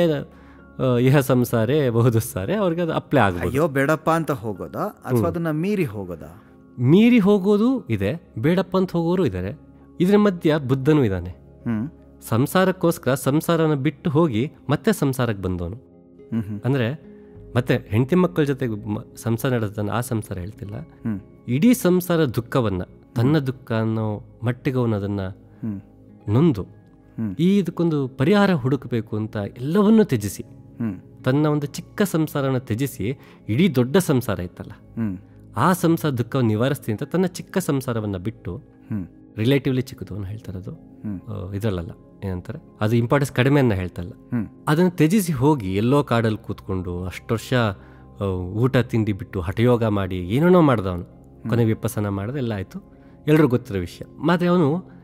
ಆ, ಇಹ ಸಂಸಾರೇ ಬಹುದುಸ್ತಾರೆ ಅವ್ರಿಗೆ ಅದು ಅಪ್ಲೈ ಆಗ್ಬೋದು
ಅಯ್ಯೋ ಬೇಡಪ್ಪ ಅಂತ ಹೋಗೋದಾ ಅಥವಾ ಅದನ್ನ ಮೀರಿ ಹೋಗೋದಾ
ಮೀರಿ ಹೋಗೋದು ಇದೆ ಬೇಡಪ್ಪ ಅಂತ ಹೋಗೋರು ಇದ್ದಾರೆ ಇದರ ಮಧ್ಯ ಬುದ್ಧನೂ ಇದ್ದಾನೆ
ಹ್ಮ್
ಸಂಸಾರಕ್ಕೋಸ್ಕರ ಸಂಸಾರನ ಬಿಟ್ಟು ಹೋಗಿ ಮತ್ತೆ ಸಂಸಾರಕ್ಕೆ ಬಂದವನು
ಹ್ಮ್ ಹ್ಮ್
ಅಂದರೆ ಮತ್ತೆ ಹೆಂಡತಿ ಮಕ್ಕಳ ಜೊತೆ ಮ- ಸಂಸಾರ ನಡೆದಾನ ಆ ಸಂಸಾರ ಹೇಳ್ತಿಲ್ಲ
ಹ್ಮ್
ಇಡೀ ಸಂಸಾರ ದುಃಖವನ್ನು ತನ್ನ ದುಃಖ ಅನ್ನೋ ಮಟ್ಟಿಗೆ ಅವನು ಅದನ್ನು
ಹ್ಮ್
ನೊಂದು
ಹ್ಮ್.
ಈ ಇದಕ್ಕೊಂದು ಪರಿಹಾರ ಹುಡುಕಬೇಕು ಅಂತ ಎಲ್ಲವನ್ನೂ ತ್ಯಜಿಸಿ
ಹ್ಮ್
ತನ್ನ ಒಂದು ಚಿಕ್ಕ ಸಂಸಾರನ ತ್ಯಜಿಸಿ ಇಡೀ ದೊಡ್ಡ ಸಂಸಾರ ಇತ್ತಲ್ಲ
ಹ್ಮ್
ಆ ಸಂಸಾರ ದುಃಖವನ್ನು ನಿವಾರಿಸ್ತೀನಿ ಅಂತ ತನ್ನ ಚಿಕ್ಕ ಸಂಸಾರವನ್ನು ಬಿಟ್ಟು
ಹ್ಮ್
ರಿಲೇಟಿವ್ಲಿ ಚಿಕ್ಕದು ಅಂತ ಹೇಳ್ತಾರದು
ಹ್ಮ್.
ಇದರಲ್ಲ ಏನಂತಾರೆ ಅದು ಇಂಪಾರ್ಟೆನ್ಸ್ ಕಡಿಮೆ ಅನ್ನ ಹೇಳ್ತಲ್ಲ
ಹ್ಮ್
ಅದನ್ನು ತ್ಯಜಿಸಿ ಹೋಗಿ ಎಲ್ಲೋ ಕಾಡಲ್ಲಿ ಕೂತ್ಕೊಂಡು ಅಷ್ಟು ವರ್ಷ ಆ, ಊಟ ತಿಂಡಿ ಬಿಟ್ಟು ಹಠಯೋಗ ಮಾಡಿ ಏನೇನೋ ಮಾಡ್ದವನು ಕೊನೆ ವಿಪಸನ ಮಾಡಿದೆ ಎಲ್ಲ ಆಯಿತು ಎಲ್ಲರೂ ಗೊತ್ತಿರೋ ವಿಷಯ ಆದರೆ ಅವನು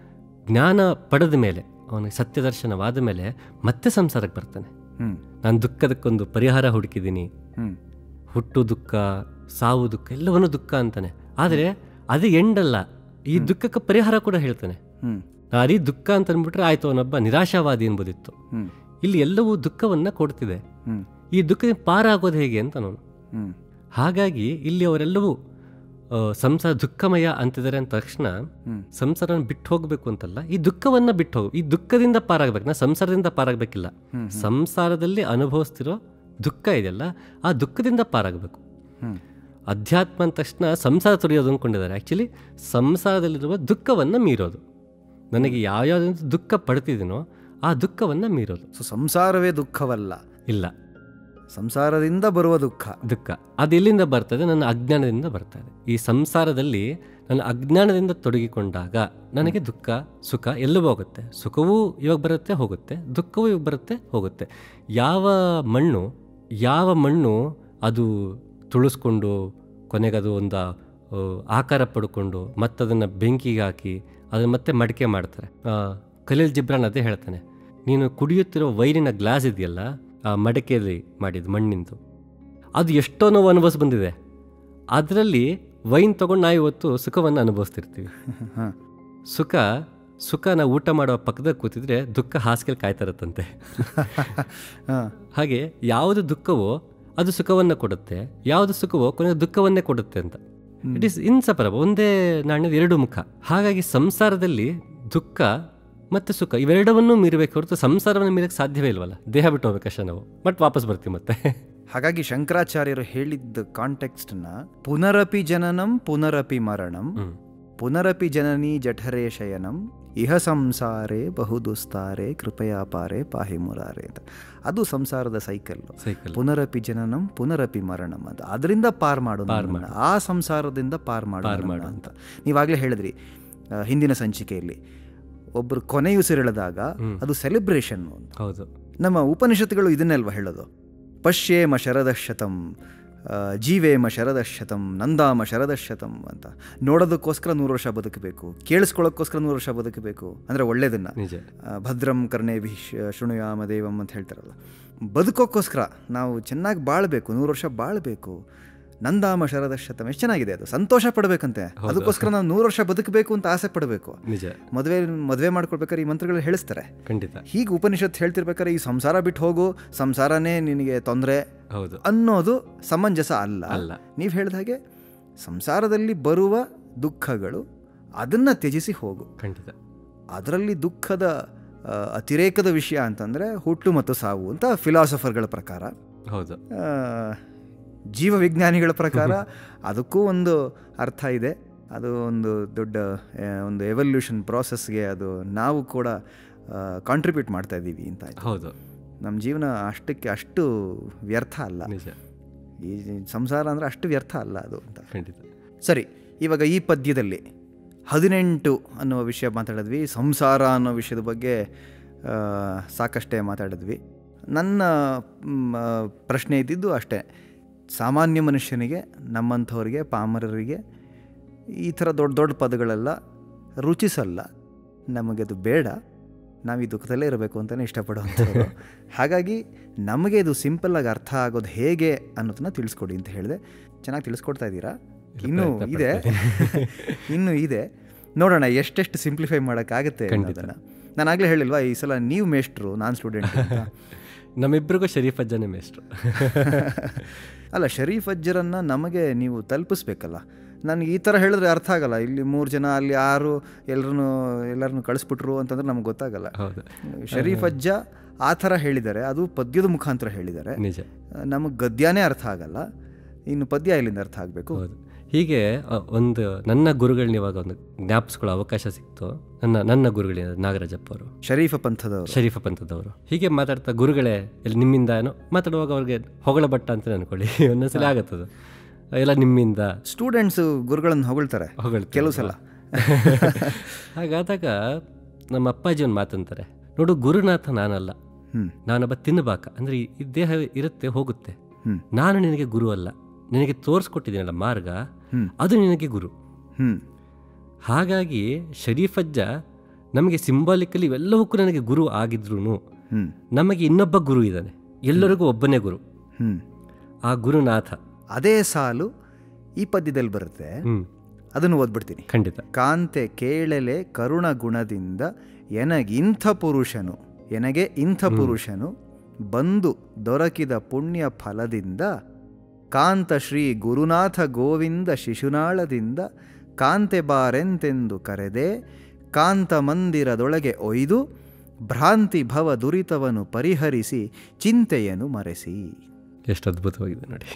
ಜ್ಞಾನ ಪಡೆದ ಮೇಲೆ ಅವನಿಗೆ ಸತ್ಯದರ್ಶನವಾದ ಮೇಲೆ ಮತ್ತೆ ಸಂಸಾರಕ್ಕೆ ಬರ್ತಾನೆ
ಹ್ಮ್
ನಾನು ದುಃಖದಕ್ಕೊಂದು ಪರಿಹಾರ ಹುಡುಕಿದ್ದೀನಿ
ಹ್ಮ್
ಹುಟ್ಟು ದುಃಖ ಸಾವು ದುಃಖ ಎಲ್ಲವನ್ನೂ ದುಃಖ ಅಂತಾನೆ ಆದರೆ ಅದು ಎಂಡಲ್ಲ ಈ ದುಃಖಕ್ಕೆ ಪರಿಹಾರ ಕೂಡ ಹೇಳ್ತಾನೆ
ಹ್ಮ್
ನಾರೀ ದುಃಖ ಅಂತ ಅಂದ್ಬಿಟ್ರೆ ಆಯ್ತು ಅವನೊಬ್ಬ ನಿರಾಶಾವಾದಿ ಎಂಬುದಿತ್ತು
ಹ್ಮ್
ಇಲ್ಲಿ ಎಲ್ಲವೂ ದುಃಖವನ್ನ ಕೊಡ್ತಿದೆ
ಹ್ಮ್
ಈ ದುಃಖದಿಂದ ಪಾರಾಗೋದು ಹೇಗೆ ಅಂತ ನಾನು
ಹ್ಮ್
ಹಾಗಾಗಿ ಇಲ್ಲಿ ಅವರೆಲ್ಲವೂ ಆ, ಸಂಸಾರ ದುಃಖಮಯ ಅಂತಿದ್ದಾರೆ ಅಂದ ತಕ್ಷಣ
ಹ್ಮ್.
ಸಂಸಾರನ ಬಿಟ್ಟು ಹೋಗಬೇಕು ಅಂತಲ್ಲ ಈ ದುಃಖವನ್ನ ಬಿಟ್ಟು ಹೋಗು ಈ ದುಃಖದಿಂದ ಪಾರಾಗಬೇಕು ನಾ ಸಂಸಾರದಿಂದ ಪಾರಾಗಬೇಕಿಲ್ಲ
ಹ್ಮ್,
ಸಂಸಾರದಲ್ಲಿ ಅನುಭವಿಸ್ತಿರೋ ದುಃಖ ಇದೆಯಲ್ಲ ಆ ದುಃಖದಿಂದ ಪಾರಾಗಬೇಕು
ಹ್ಮ್
ಅಧ್ಯಾತ್ಮ ಅಂದ ತಕ್ಷಣ ಸಂಸಾರ ತೊರೆಯೋದು ಅಂದ್ಕೊಂಡಿದ್ದಾರೆ ಆ್ಯಕ್ಚುಲಿ ಸಂಸಾರದಲ್ಲಿರುವ ದುಃಖವನ್ನು ಮೀರೋದು ನನಗೆ ಯಾವ್ಯಾವ್ದು ದುಃಖ ಪಡ್ತಿದ್ದೀನೋ ಆ ದುಃಖವನ್ನು ಮೀರೋದು
ಸೊ ಸಂಸಾರವೇ ದುಃಖವಲ್ಲ
ಇಲ್ಲ
ಸಂಸಾರದಿಂದ ಬರುವ ದುಃಖ
ದುಃಖ ಅದು ಎಲ್ಲಿಂದ ಬರ್ತದೆ ನನ್ನ ಅಜ್ಞಾನದಿಂದ ಬರ್ತದೆ ಈ ಸಂಸಾರದಲ್ಲಿ ನನ್ನ ಅಜ್ಞಾನದಿಂದ ತೊಡಗಿಕೊಂಡಾಗ ನನಗೆ ದುಃಖ ಸುಖ ಎಲ್ಲವೂ ಹೋಗುತ್ತೆ ಸುಖವೂ ಇವಾಗ ಬರುತ್ತೆ ಹೋಗುತ್ತೆ ದುಃಖವೂ ಇವಾಗ ಬರುತ್ತೆ ಹೋಗುತ್ತೆ ಯಾವ ಮಣ್ಣು ಯಾವ ಮಣ್ಣು ಅದು ತುಳಿಸ್ಕೊಂಡು ಕೊನೆಗದು ಒಂದು ಆ, ಆಕಾರ ಪಡ್ಕೊಂಡು ಮತ್ತದನ್ನು ಬೆಂಕಿಗೆ ಹಾಕಿ ಅದನ್ನು ಮತ್ತೆ ಮಡಿಕೆ ಮಾಡ್ತಾರೆ ಆ, ಖಲೀಲ್ ಜಿಬ್ರಾನ್ ಅದೇ ಹೇಳ್ತಾನೆ ನೀನು ಕುಡಿಯುತ್ತಿರೋ ವೈರಿನ ಗ್ಲಾಸ್ ಇದೆಯಲ್ಲ ಆ ಮಡಿಕೆಯಲ್ಲಿ ಮಾಡಿದ್ದು ಮಣ್ಣಿಂದು ಅದು ಎಷ್ಟೋ ನೋವು ಅನುಭವಿಸ್ ಬಂದಿದೆ ಅದರಲ್ಲಿ ವೈನ್ ತಗೊಂಡು ನಾವು ಇವತ್ತು ಸುಖವನ್ನು ಅನುಭವಿಸ್ತಿರ್ತೀವಿ
ಹ.
ಸುಖ ಸುಖ ನಾವು ಊಟ ಮಾಡೋ ಪಕ್ಕದಾಗ ಕೂತಿದ್ರೆ ದುಃಖ ಹಾಸಿಗೆ ಕಾಯ್ತಾ ಇರುತ್ತಂತೆ
ಹ.
ಹಾಗೆ ಯಾವುದು ದುಃಖವೋ ಅದು ಸುಖವನ್ನು ಕೊಡುತ್ತೆ ಯಾವುದು ಸುಖವೋ ಕೊನೆಗೆ ದುಃಖವನ್ನೇ ಕೊಡುತ್ತೆ ಅಂತ ಇಟ್ ಈಸ್ ಇನ್ಸಪರಬ್ ಒಂದೇ ನಾಣ್ಯದ ಎರಡು ಮುಖ ಹಾಗಾಗಿ ಸಂಸಾರದಲ್ಲಿ ದುಃಖ ಮತ್ತು ಸುಖ ಇವೆರಡವನ್ನೂ ಮೀರಬೇಕು ಹೊರತು ಸಂಸಾರವನ್ನು ಮೀರಕ್ಕೆ ಸಾಧ್ಯವೇ ಇಲ್ವಲ್ಲ ದೇಹ ಬಿಟ್ಟು ಹೋಗ್ಬೇಕಷ್ಟೇ ನಾವು ಬಟ್ ವಾಪಸ್ ಬರ್ತೀವಿ ಮತ್ತೆ
ಹಾಗಾಗಿ ಶಂಕರಾಚಾರ್ಯರು ಹೇಳಿದ್ದ ಕಾಂಟೆಕ್ಸ್ಟ್ನ ಪುನರಪಿ ಜನನಂ ಪುನರಪಿ ಮರಣಂ
ಹ್ಮ್.
ಪುನರಪಿ ಜನನಿ ಜಠರೇ ಶಯನಂ ಇಹ ಸಂಸಾರೇ ಬಹುದುಸ್ತಾರೆ ಕೃಪಯಾ ಪಾರೆ ಪಾಹಿ ಮುರಾರೆ ಅಂತ ಅದು ಸಂಸಾರದ ಸೈಕಲ್
ಸೈಕಲ್
ಪುನರಪಿ ಜನನಂ ಪುನರಪಿ ಮರಣಂ ಅಂತ ಅದರಿಂದ ಪಾರ್ ಮಾಡು
ಪಾರ್
ನನ್ನನ್ನ. ಆ ಸಂಸಾರದಿಂದ ಪಾರ್ ಮಾಡು
ಪಾರ್
ನನ್ನನ್ನ
ಮಾಡು
ಅಂತ ನೀವಾಗಲೇ ಹೇಳಿದ್ರಿ ಆ, ಹಿಂದಿನ ಸಂಚಿಕೆಯಲ್ಲಿ ಒಬ್ಬರು ಕೊನೆಯುಸಿರೆಳೆದಾಗ ಅದು ಸೆಲೆಬ್ರೇಷನ್ ಅಂತ
ಹೌದು
ನಮ್ಮ ಉಪನಿಷತ್ತುಗಳು ಇದನ್ನೆಲ್ವ ಹೇಳೋದು ಪಶ್ಯೇಮ ಶರದಶತಂ ಆ, ಜೀವೇಮ ಶರದಶತಂ ನಂದಾಮ ಶರದಶತಂ ಅಂತ ನೋಡೋದಕ್ಕೋಸ್ಕರ ನೂರು ವರ್ಷ ಬದುಕಬೇಕು ಕೇಳಿಸ್ಕೊಳ್ಳೋಕ್ಕೋಸ್ಕರ ನೂರು ವರ್ಷ ಬದುಕಬೇಕು ಅಂದರೆ ಒಳ್ಳೇದನ್ನು
ನಿಜ
ಆ, ಭದ್ರಂ ಕರ್ಣೇಭಿ ಶೃಣುಯಾಮ ದೇವಂ ಅಂತ ಹೇಳ್ತಾರಲ್ಲ ಬದುಕೋಕ್ಕೋಸ್ಕರ ನಾವು ಚೆನ್ನಾಗಿ ಬಾಳಬೇಕು ನೂರು ವರ್ಷ ಬಾಳಬೇಕು ನಂದಾಮ ಶರದಶತಂ ಎಷ್ಟು ಚೆನ್ನಾಗಿದೆ ಅದು ಸಂತೋಷ ಪಡಬೇಕಂತೆ ಅದಕ್ಕೋಸ್ಕರ ನಾವು ನೂರು ವರ್ಷ ಬದುಕಬೇಕು ಅಂತ ಆಸೆ ಪಡಬೇಕು
ನಿಜ
ಮದುವೆ ಮದುವೆ ಮಾಡ್ಕೊಳ್ಬೇಕಾದ್ರೆ ಈ ಮಂತ್ರಗಳು ಹೇಳಿಸ್ತಾರೆ
ಖಂಡಿತ
ಹೀಗೆ ಉಪನಿಷತ್ ಹೇಳ್ತಿರ್ಬೇಕಾದ್ರೆ ಈ ಸಂಸಾರ ಬಿಟ್ಟು ಹೋಗು ಸಂಸಾರನೇ ನಿನಗೆ ತೊಂದರೆ
ಹೌದು
ಅನ್ನೋದು ಸಮಂಜಸ ಅಲ್ಲ
ಅಲ್ಲ.
ನೀವು ಹೇಳಿದ ಹಾಗೆ ಸಂಸಾರದಲ್ಲಿ ಬರುವ ದುಃಖಗಳು ಅದನ್ನು ತ್ಯಜಿಸಿ ಹೋಗು
ಖಂಡಿತ
ಅದರಲ್ಲಿ ದುಃಖದ ಆ, ಅತಿರೇಕದ ವಿಷಯ ಅಂತಂದರೆ ಹುಟ್ಟು ಮತ್ತು ಸಾವು ಅಂತ ಫಿಲಾಸಫರ್ಗಳ ಪ್ರಕಾರ
ಹೌದು
ಆ, ಜೀವವಿಜ್ಞಾನಿಗಳ ಪ್ರಕಾರ ಅದಕ್ಕೂ ಒಂದು ಅರ್ಥ ಇದೆ ಅದು ಒಂದು ದೊಡ್ಡ ಆ, ಒಂದು ಎವಲ್ಯೂಷನ್ ಪ್ರಾಸೆಸ್ಗೆ ಅದು ನಾವು ಕೂಡ ಕಾಂಟ್ರಿಬ್ಯೂಟ್ ಮಾಡ್ತಾ ಇದ್ದೀವಿ ಅಂತ ಆಯ್ತು
ಹೌದು
ನಮ್ಮ ಜೀವನ ಅಷ್ಟಕ್ಕೆ ಅಷ್ಟು ವ್ಯರ್ಥ ಅಲ್ಲ
ನಿಜ
ಈ ಸಂಸಾರ ಅಂದರೆ ಅಷ್ಟು ವ್ಯರ್ಥ ಅಲ್ಲ ಅದು ಅಂತ
ಖಂಡಿತ
ಸರಿ ಇವಾಗ ಈ ಪದ್ಯದಲ್ಲಿ ಹದಿನೆಂಟು ಅನ್ನುವ ವಿಷಯ ಮಾತಾಡಿದ್ವಿ ಸಂಸಾರ ಅನ್ನೋ ವಿಷಯದ ಬಗ್ಗೆ ಆ, ಸಾಕಷ್ಟೇ ಮಾತಾಡಿದ್ವಿ ನನ್ನ ಮ್, ಆ, ಪ್ರಶ್ನೆ ಇದ್ದಿದ್ದು ಅಷ್ಟೇ ಸಾಮಾನ್ಯ ಮನುಷ್ಯನಿಗೆ ನಮ್ಮಂಥವ್ರಿಗೆ ಪಾಮರರಿಗೆ ಈ ಥರ ದೊಡ್ಡ ದೊಡ್ಡ ಪದಗಳೆಲ್ಲ ರುಚಿಸಲ್ಲ ನಮಗೆ ಅದು ಬೇಡ ನಾವು ಈ ದುಃಖದಲ್ಲೇ ಇರಬೇಕು ಅಂತಲೇ ಇಷ್ಟಪಡುವಂಥವ್ರು ಹಾಗಾಗಿ ನಮಗೆ ಇದು ಸಿಂಪಲ್ಲಾಗಿ ಅರ್ಥ ಆಗೋದು ಹೇಗೆ ಅನ್ನೋದನ್ನ ತಿಳಿಸ್ಕೊಡಿ ಅಂತ ಹೇಳಿದೆ ಚೆನ್ನಾಗಿ ತಿಳಿಸ್ಕೊಡ್ತಾ ಇದ್ದೀರಾ ಇನ್ನೂ ಇದೆ ಇನ್ನೂ ಇದೆ ನೋಡೋಣ ಎಷ್ಟೆಷ್ಟು ಸಿಂಪ್ಲಿಫೈ ಮಾಡೋಕ್ಕಾಗುತ್ತೆ ಅನ್ನೋದನ್ನು ನಾನು ಆಗಲೇ ಹೇಳಿಲ್ವಾ ಈ ಸಲ ನೀವು ಮೇಷ್ಟ್ರು ನಾನು ಸ್ಟೂಡೆಂಟ್ ಅಂತ
ನಮ್ಮಿಬ್ಬರಿಗೂ ಶರೀಫ್ ಅಜ್ಜನೇ ಮೇಷ್ಟ್ರು
ಅಲ್ಲ ಶರೀಫ್ ಅಜ್ಜರನ್ನು ನಮಗೆ ನೀವು ತಲುಪಿಸ್ಬೇಕಲ್ಲ ನನಗೆ ಈ ಥರ ಹೇಳಿದ್ರೆ ಅರ್ಥ ಆಗಲ್ಲ ಇಲ್ಲಿ ಮೂರು ಜನ ಅಲ್ಲಿ ಆರು ಎಲ್ಲರನ್ನು ಎಲ್ಲರನ್ನು ಕಳಿಸ್ಬಿಟ್ರು ಅಂತಂದ್ರೆ ನಮ್ಗೆ ಗೊತ್ತಾಗಲ್ಲ
ಹೌದು
ಶರೀಫ್ ಅಜ್ಜ ಆ ಥರ ಹೇಳಿದ್ದಾರೆ ಅದು ಪದ್ಯದ ಮುಖಾಂತರ ಹೇಳಿದ್ದಾರೆ
ನಿಜ
ನಮಗೆ ಗದ್ಯನೇ ಅರ್ಥ ಆಗಲ್ಲ ಇನ್ನು ಪದ್ಯ ಎಲ್ಲಿಂದ ಅರ್ಥ ಆಗಬೇಕು
ಹೌದು ಹೀಗೆ ಅ, ಒಂದು ನನ್ನ ಗುರುಗಳನ್ನ ಇವಾಗ ಒಂದು ಜ್ಞಾಪಿಸ್ಕೊಳ್ಳೋ ಅವಕಾಶ ಸಿಕ್ತು ನನ್ನ ನನ್ನ ಗುರುಗಳಿಂದ ನಾಗರಾಜಪ್ಪ ಅವರು
ಶರೀಫ ಪಂಥದವರು
ಶರೀಫ ಪಂಥದವರು ಹೀಗೆ ಮಾತಾಡ್ತಾ ಗುರುಗಳೇ ಎಲ್ಲ ನಿಮ್ಮಿಂದ ಏನೋ ಮಾತಾಡುವಾಗ ಅವ್ರಿಗೆ ಹೊಗಳ ಬಟ್ಟ ಅಂತ ಅನ್ಕೊಳ್ಳಿ ಒಂದೊಂದ್ಸಲ ಆಗತ್ತದು ಎಲ್ಲ ನಿಮ್ಮಿಂದ
ಸ್ಟೂಡೆಂಟ್ಸು ಗುರುಗಳನ್ನು ಹೊಗಳ್ತಾರೆ
ಹೊಗಳ್ತಾರೆ.
ಕೆಲವು ಸಲ
ಹಾಗಾದಾಗ ನಮ್ಮ ಅಪ್ಪಾಜಿ ಒಂದು ಮಾತಂತಾರೆ ನೋಡು ಗುರುನಾಥ ನಾನಲ್ಲ
ಹ್ಮ್.
ನಾನೊಬ್ಬ ತಿನ್ನಬಾಕ ಅಂದರೆ ಈ ದೇಹ ಇರುತ್ತೆ ಹೋಗುತ್ತೆ
ಹ್ಮ್.
ನಾನು ನಿನಗೆ ಗುರು ಅಲ್ಲ ನಿನಗೆ ತೋರಿಸ್ಕೊಟ್ಟಿದ್ದೀನಲ್ಲ ಮಾರ್ಗ
ಹ್ಮ್.
ಅದು ನಿನಗೆ ಗುರು
ಹ್ಞೂ
ಹಾಗಾಗಿ ಶರೀಫಜ್ಜ ನಮಗೆ ಸಿಂಬಾಲಿಕಲಿ ಇವೆಲ್ಲವಕ್ಕೂ ನನಗೆ ಗುರು ಆಗಿದ್ರು
ಹ್ಞೂ
ನಮಗೆ ಇನ್ನೊಬ್ಬ ಗುರು ಇದ್ದಾನೆ ಎಲ್ಲರಿಗೂ ಒಬ್ಬನೇ ಗುರು
ಹ್ಞೂ
ಆ ಗುರುನಾಥ
ಅದೇ ಸಾಲು ಈ ಪದ್ಯದಲ್ಲಿ ಬರುತ್ತೆ
ಹ್ಮ್
ಅದನ್ನು ಓದ್ಬಿಡ್ತೀನಿ
ಖಂಡಿತ
ಕಾಂತೆ ಕೇಳಲೆ ಕರುಣ ಗುಣದಿಂದ ಎನಗಿಂಥ ಪುರುಷನು ಎನಗೆ ಇಂಥ ಪುರುಷನು ಬಂದು ದೊರಕಿದ ಪುಣ್ಯ ಫಲದಿಂದ ಕಾಂತ ಶ್ರೀ ಗುರುನಾಥ ಗೋವಿಂದ ಶಿಶುನಾಳದಿಂದ ಕಾಂತೆ ಬಾರೆಂತೆಂದು ಕರೆದೆ ಕಾಂತ ಮಂದಿರದೊಳಗೆ ಒಯ್ದು ಭ್ರಾಂತಿ ಭವ ದುರಿತವನ್ನು ಪರಿಹರಿಸಿ ಚಿಂತೆಯನ್ನು ಮರೆಸಿ
ಎಷ್ಟು ಅದ್ಭುತವಾಗಿದೆ ನೋಡಿ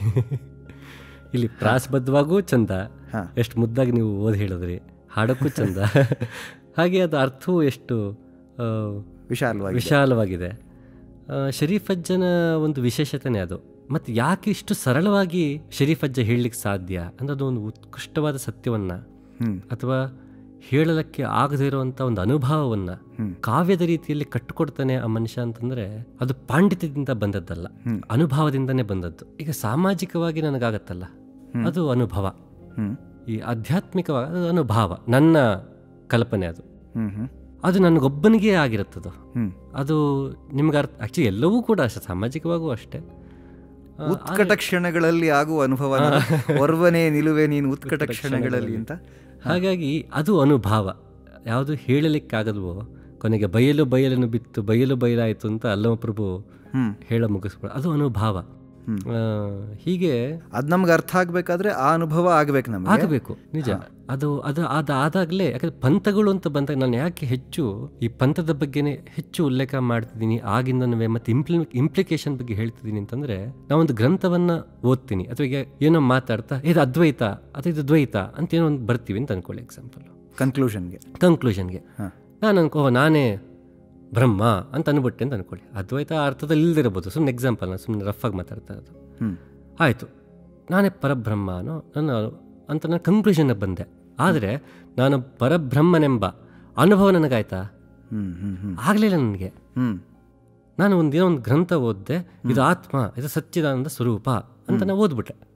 ಇಲ್ಲಿ ಪ್ರಾಸಬದ್ಧವಾಗೂ ಚಂದ
ಹಾ.
ಎಷ್ಟು ಮುದ್ದಾಗಿ ನೀವು ಓದಿ ಹೇಳಿದ್ರಿ ಹಾಡೋಕ್ಕೂ ಚಂದ ಹಾಗೆ ಅದು ಅರ್ಥವೂ ಎಷ್ಟು ಆ,
ವಿಶಾಲವಾಗಿ
ವಿಶಾಲವಾಗಿದೆ ಆ, ಶರೀಫ್ ಅಜ್ಜನ ಒಂದು ವಿಶೇಷತೆನೇ ಅದು ಮತ್ತು ಯಾಕೆ ಇಷ್ಟು ಸರಳವಾಗಿ ಶರೀಫ್ ಅಜ್ಜ ಹೇಳಲಿಕ್ಕೆ ಸಾಧ್ಯ ಅಂದ್ರೆ ಅದು ಒಂದು ಉತ್ಕೃಷ್ಟವಾದ ಸತ್ಯವನ್ನ
ಹ್ಮ್
ಅಥವಾ ಹೇಳಲಕ್ಕೆ ಆಗದೇ ಇರುವಂಥ ಒಂದು ಅನುಭವವನ್ನ ಕಾವ್ಯದ ರೀತಿಯಲ್ಲಿ ಕಟ್ಟಿಕೊಡ್ತಾನೆ ಆ ಮನುಷ್ಯ ಅಂತಂದ್ರೆ ಅದು ಪಾಂಡಿತ್ಯದಿಂದ ಬಂದದ್ದಲ್ಲ ಅನುಭವದಿಂದನೇ ಬಂದದ್ದು ಈಗ ಸಾಮಾಜಿಕವಾಗಿ ನನಗಾಗತ್ತಲ್ಲ ಅದು ಅನುಭವ
ಹ್ಮ್
ಈ ಆಧ್ಯಾತ್ಮಿಕವಾಗಿ ಅದು ಅನುಭವ ನನ್ನ ಕಲ್ಪನೆ ಅದು
ಹ್ಮ್ ಹ್ಮ್
ಅದು ನನಗೊಬ್ಬನಿಗೆ ಆಗಿರುತ್ತದು
ಹ್ಮ್
ಅದು ನಿಮ್ಗೆ ಅರ್ಥ ಆಕ್ಚುಲಿ ಎಲ್ಲವೂ ಕೂಡ ಅಷ್ಟೇ ಸಾಮಾಜಿಕವಾಗೂ ಅಷ್ಟೇ ಆ,
ಉತ್ಕಟ ಕ್ಷಣಗಳಲ್ಲಿ ಆಗುವ ಅನುಭವ ಒರ್ವನೇ ನಿಲುವೆ ನೀನು ಉತ್ಕಟ ಕ್ಷಣಗಳಲ್ಲಿ ಅಂತ
ಹಾಗಾಗಿ ಅದು ಅನುಭವ ಯಾವುದು ಹೇಳಲಿಕ್ಕಾಗಲ್ವೋ ಕೊನೆಗೆ ಬಯಲು ಬಯಲನ್ನು ಬಿತ್ತು ಬಯಲು ಬಯಲಾಯಿತು ಅಂತ ಅಲ್ಲಮ ಪ್ರಭು
ಹ್ಮ್
ಹೇಳ ಮುಗಿಸ್ಬಿಡ ಅದು ಅನುಭವ ಆ, ಹೀಗೆ
ಅದ್ ನಮ್ಗೆ ಅರ್ಥ ಆಗ್ಬೇಕಾದ್ರೆ ಆ ಅನುಭವ ಆಗ್ಬೇಕು ನಮ್ಗೆ
ಆಗಬೇಕು ನಿಜ ಅದು ಅದು ಅದು ಆದಾಗಲೇ ಯಾಕಂದ್ರೆ ಪಂಥಗಳು ಅಂತ ಬಂದಾಗ ನಾನು ಯಾಕೆ ಹೆಚ್ಚು ಈ ಪಂಥದ ಬಗ್ಗೆನೇ ಹೆಚ್ಚು ಉಲ್ಲೇಖ ಮಾಡ್ತಿದ್ದೀನಿ ಆಗಿಂದನವೇ ಮತ್ತೆ ಇಂಪ್ಲಿ ಇಂಪ್ಲಿಕೇಶನ್ ಬಗ್ಗೆ ಹೇಳ್ತಿದ್ದೀನಿ ಅಂತಂದ್ರೆ ನಾವೊಂದು ಗ್ರಂಥವನ್ನ ಓದ್ತೀನಿ ಅಥವಾ ಈಗ ಏನೋ ಮಾತಾಡ್ತಾ ಇದು ಅದ್ವೈತ ಅಥವಾ ಇದು ದ್ವೈತ ಅಂತ ಏನೋ ಒಂದು ಬರ್ತೀವಿ ಅಂತ ಅನ್ಕೊಳ್ಳಿ ಎಕ್ಸಾಂಪಲ್
ಕನ್ಕ್ಲೂಷನ್ಗೆ
ಕನ್ಕ್ಲೂಷನ್ಗೆ
ಹಾ.
ನಾನು ಅನ್ಕೋ ನಾನೇ ಬ್ರಹ್ಮ ಅಂತ ಅನ್ಬಿಟ್ಟೆ ಅಂತ ಅನ್ಕೊಳ್ಳಿ ಅದ್ವೈತ ಆ ಅರ್ಥದಲ್ಲಿ ಇಲ್ದಿರಬಹುದು ಸುಮ್ಮನೆ ಎಕ್ಸಾಂಪಲ್ ನಾನು ಸುಮ್ಮನೆ ರಫ್ ಆಗಿ ಮಾತಾಡ್ತಾ ಇರೋದು
ಹ್ಮ್
ಆಯಿತು ನಾನೇ ಪರಬ್ರಹ್ಮನೋ ನನ್ನ ಅಂತ ನಾನು ಕನ್ಕ್ಲೂಷನ್ಗೆ ಬಂದೆ ಆದರೆ ನಾನು ಪರಬ್ರಹ್ಮನೆಂಬ ಅನುಭವ ನನಗಾಯ್ತಾ
ಹ್ಮ್ ಹ್ಮ್ ಹ್ಮ್
ಆಗಲಿಲ್ಲ ನನಗೆ
ಹ್ಮ್
ನಾನು ಒಂದು ಏನೋ ಒಂದು ಗ್ರಂಥ ಓದಿದೆ ಇದು ಆತ್ಮ ಇದು ಸಚ್ಚಿದಾನಂದ ಸ್ವರೂಪ ಅಂತ ನಾನು ಓದ್ಬಿಟ್ಟೆ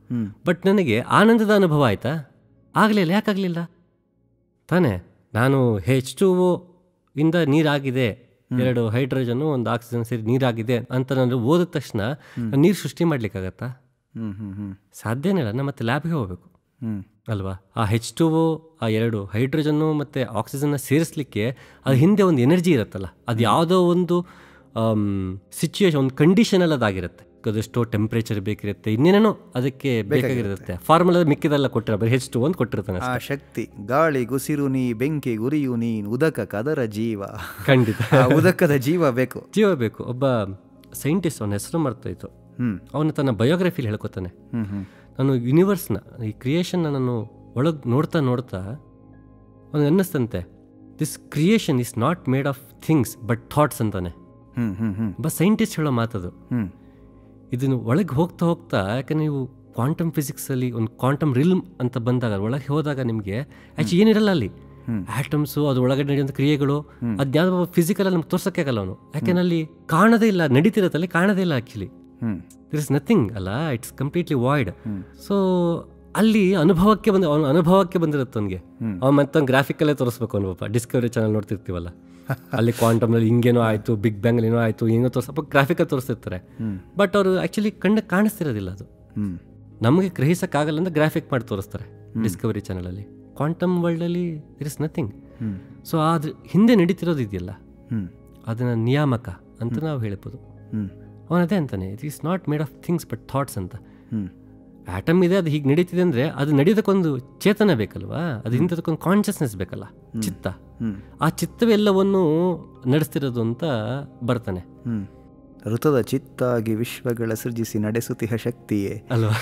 ಹ್ಮ್
ಬಟ್ ನನಗೆ ಆನಂದದ ಅನುಭವ ಆಯ್ತಾ ಆಗಲಿಲ್ಲ ಯಾಕಾಗಲಿಲ್ಲ ತಾನೇ ನಾನು ಹೆಚ್ ಟು ಒ ಇಂದ ನೀರಾಗಿದೆ ಎರಡು ಹೈಡ್ರೋಜನ್ನು ಒಂದು ಆಕ್ಸಿಜನ್ ಸೇರಿ ನೀರಾಗಿದೆ ಅಂತ ನಾನು ಓದಿದ ತಕ್ಷಣ ನೀರು ಸೃಷ್ಟಿ ಮಾಡ್ಲಿಕ್ಕಾಗತ್ತಾ
ಹ್ಮ್ ಹ್ಮ್ ಹ್ಮ್
ಸಾಧ್ಯನೇ ಇಲ್ಲ ನಾನು ಮತ್ತೆ ಲ್ಯಾಬ್ಗೆ ಹೋಗಬೇಕು
ಹ್ಮ್
ಅಲ್ವಾ ಆ ಹೆಚ್ ಟು ಒ ಆ ಎರಡು ಹೈಡ್ರೋಜನ್ನು ಮತ್ತು ಆಕ್ಸಿಜನ್ನ ಸೇರಿಸ್ಲಿಕ್ಕೆ ಅದು ಹಿಂದೆ ಒಂದು ಎನರ್ಜಿ ಇರುತ್ತಲ್ಲ ಅದು ಯಾವುದೋ ಒಂದು ಸಿಚುಯೇಷನ್ ಒಂದು ಕಂಡೀಷನಲ್ಲಿ ಅದಾಗಿರುತ್ತೆ ಅದೆಷ್ಟೋ ಟೆಂಪ್ರೇಚರ್ ಬೇಕಿರುತ್ತೆ ಇನ್ನೇನೇನೋ ಅದಕ್ಕೆ ಬೇಕಾಗಿರುತ್ತೆ ಫಾರ್ಮುಲಾ ಮಿಕ್ಕಿದೆಲ್ಲ ಕೊಟ್ಟಿರೋ ಬರೀ ಹೆಚ್ ಟು ಒಂದು ಕೊಟ್ಟಿರ್ತಾನೆ
ಆ ಶಕ್ತಿ ಗಾಳಿ ಗುಸಿರು ನೀ ಬೆಂಕಿ ಗುರಿಯು ನೀನ್ ಉದಕ ಕದರ ಜೀವ
ಖಂಡಿತ
ಆ ಉದಕದ ಜೀವ ಬೇಕು
ಜೀವ ಬೇಕು ಒಬ್ಬ ಸೈಂಟಿಸ್ಟ್ ಅವನ ಹೆಸರು ಮರ್ತೋಯ್ತು
ಹ್ಮ್
ಅವನು ತನ್ನ ಬಯೋಗ್ರಫಿಲಿ ಹೇಳ್ಕೊತಾನೆ
ಹ್ಮ್ ಹ್ಮ್
ನಾನು ಯೂನಿವರ್ಸ್ನ ಈ ಕ್ರಿಯೇಷನ್ನ ನಾನು ಒಳಗೆ ನೋಡ್ತಾ ನೋಡ್ತಾ ಅವನಿಗೆ ಅನ್ನಿಸ್ತಂತೆ this creation is not made of things but thoughts ಅಂತಾನೆ
ಹ್ಮ್ ಹ್ಮ್ ಹ್ಮ್
ಒಬ್ಬ ಸೈಂಟಿಸ್ಟ್ ಹೇಳೋ ಮಾತದು
ಹ್ಮ್
ಇದನ್ನು ಒಳಗೆ ಹೋಗ್ತಾ ಹೋಗ್ತಾ ಯಾಕಂದ್ರೆ ನೀವು ಕ್ವಾಂಟಮ್ ಫಿಸಿಕ್ಸಲ್ಲಿ ಒಂದು ಕ್ವಾಂಟಮ್ ರಿಲ್ಮ್ ಅಂತ ಬಂದಾಗ ಒಳಗೆ ಹೋದಾಗ ನಿಮಗೆ ಆ್ಯಕ್ಚುಲಿ ಏನಿರಲ್ಲ ಅಲ್ಲಿ ಆಟಮ್ಸು ಅದು ಒಳಗಡೆ ನಡೆಯುವಂಥ ಕ್ರಿಯೆಗಳು ಅದ್ಯಾವುದೋ ಫಿಸಿಕಲ್ ನಮ್ಗೆ ತೋರ್ಸೋಕ್ಕೆ ಆಗಲ್ಲ ಅವನು ಯಾಕೆಂದ್ರೆ ಅಲ್ಲಿ ಕಾಣದೇ ಇಲ್ಲ ನಡೀತಿರತ್ತಲ್ಲಿ ಕಾಣದೇ ಇಲ್ಲ actually
hmm
there is nothing ಅಲ್ಲ ಇಟ್ಸ್ ಕಂಪ್ಲೀಟ್ಲಿ ವಾಯ್ಡ್ ಸೊ ಅಲ್ಲಿ ಅನುಭವಕ್ಕೆ ಬಂದ ಅವನ ಅನುಭವಕ್ಕೆ ಬಂದಿರುತ್ತೆ ಅವನಿಗೆ ಅವ್ನು ಮತ್ತೆ ಗ್ರಾಫಿಕಲ್ಲೇ ತೋರಿಸ್ಬೇಕು ಅವನು ಪಾಪ ಡಿಸ್ಕವರಿ ಚಾನಲ್ ನೋಡ್ತಿರ್ತೀವಲ್ಲ ಅಲ್ಲಿ ಕ್ವಾಂಟಮ್ನಲ್ಲಿ ಹಿಂಗೇನೋ ಆಯಿತು ಬಿಗ್ ಬ್ಯಾಂಗ್ ಏನೋ ಆಯಿತು ಏನೋ ತೋರಿಸಪ್ಪ ಗ್ರಾಫಿಕಲ್ ತೋರಿಸ್ತಿರ್ತಾರೆ ಬಟ್ ಅವರು ಆ್ಯಕ್ಚುಲಿ ಕಣ್ಣು ಕಾಣಿಸ್ತಿರೋದಿಲ್ಲ ಅದು
ಹ್ಮ್
ನಮಗೆ ಗ್ರಹಿಸಕ್ಕಾಗಲ್ಲ ಅಂತ ಗ್ರಾಫಿಕ್ ಮಾಡಿ ತೋರಿಸ್ತಾರೆ ಡಿಸ್ಕವರಿ ಚಾನಲಲ್ಲಿ ಕ್ವಾಂಟಮ್ ವರ್ಲ್ಡಲ್ಲಿ there is nothing
hmm
so ಅದ್ರ ಹಿಂದೆ ನಡೀತಿರೋದು ಇದೆಯಲ್ಲ
ಹ್ಮ್
ಅದನ್ನ ನಿಯಾಮಕ ಅಂತ ನಾವು ಹೇಳ್ಬೋದು
ಹ್ಮ್
ಅವನದೇ ಅಂತಾನೆ it is not made of things but thoughts ಅಂತ
ಹ್ಮ್
ಆಟಮ್ ಇದೆ ಅದು ಹೀಗೆ ನಡೀತಿದೆ ಅಂದರೆ ಅದು ನಡೆಯೋದಕ್ಕೊಂದು ಚೇತನ ಬೇಕಲ್ವಾ ಅದು ಹಿಂದದಕ್ಕೊಂದು ಕಾನ್ಷಿಯಸ್ನೆಸ್ ಬೇಕಲ್ಲ ಚಿತ್ತ
ಹ್ಮ್
ಆ ಚಿತ್ತವೆಲ್ಲವನ್ನು ನಡೆಸ್ತಿರೋದು ಅಂತ ಬರ್ತಾನೆ
ಹ್ಮ್ ಋತದ ಚಿತ್ತಾಗಿ ವಿಶ್ವಗಳ ಸೃಜಿಸಿ ನಡೆಸುತ್ತಿಹ ಶಕ್ತಿಯೇ
ಅಲ್ವಾ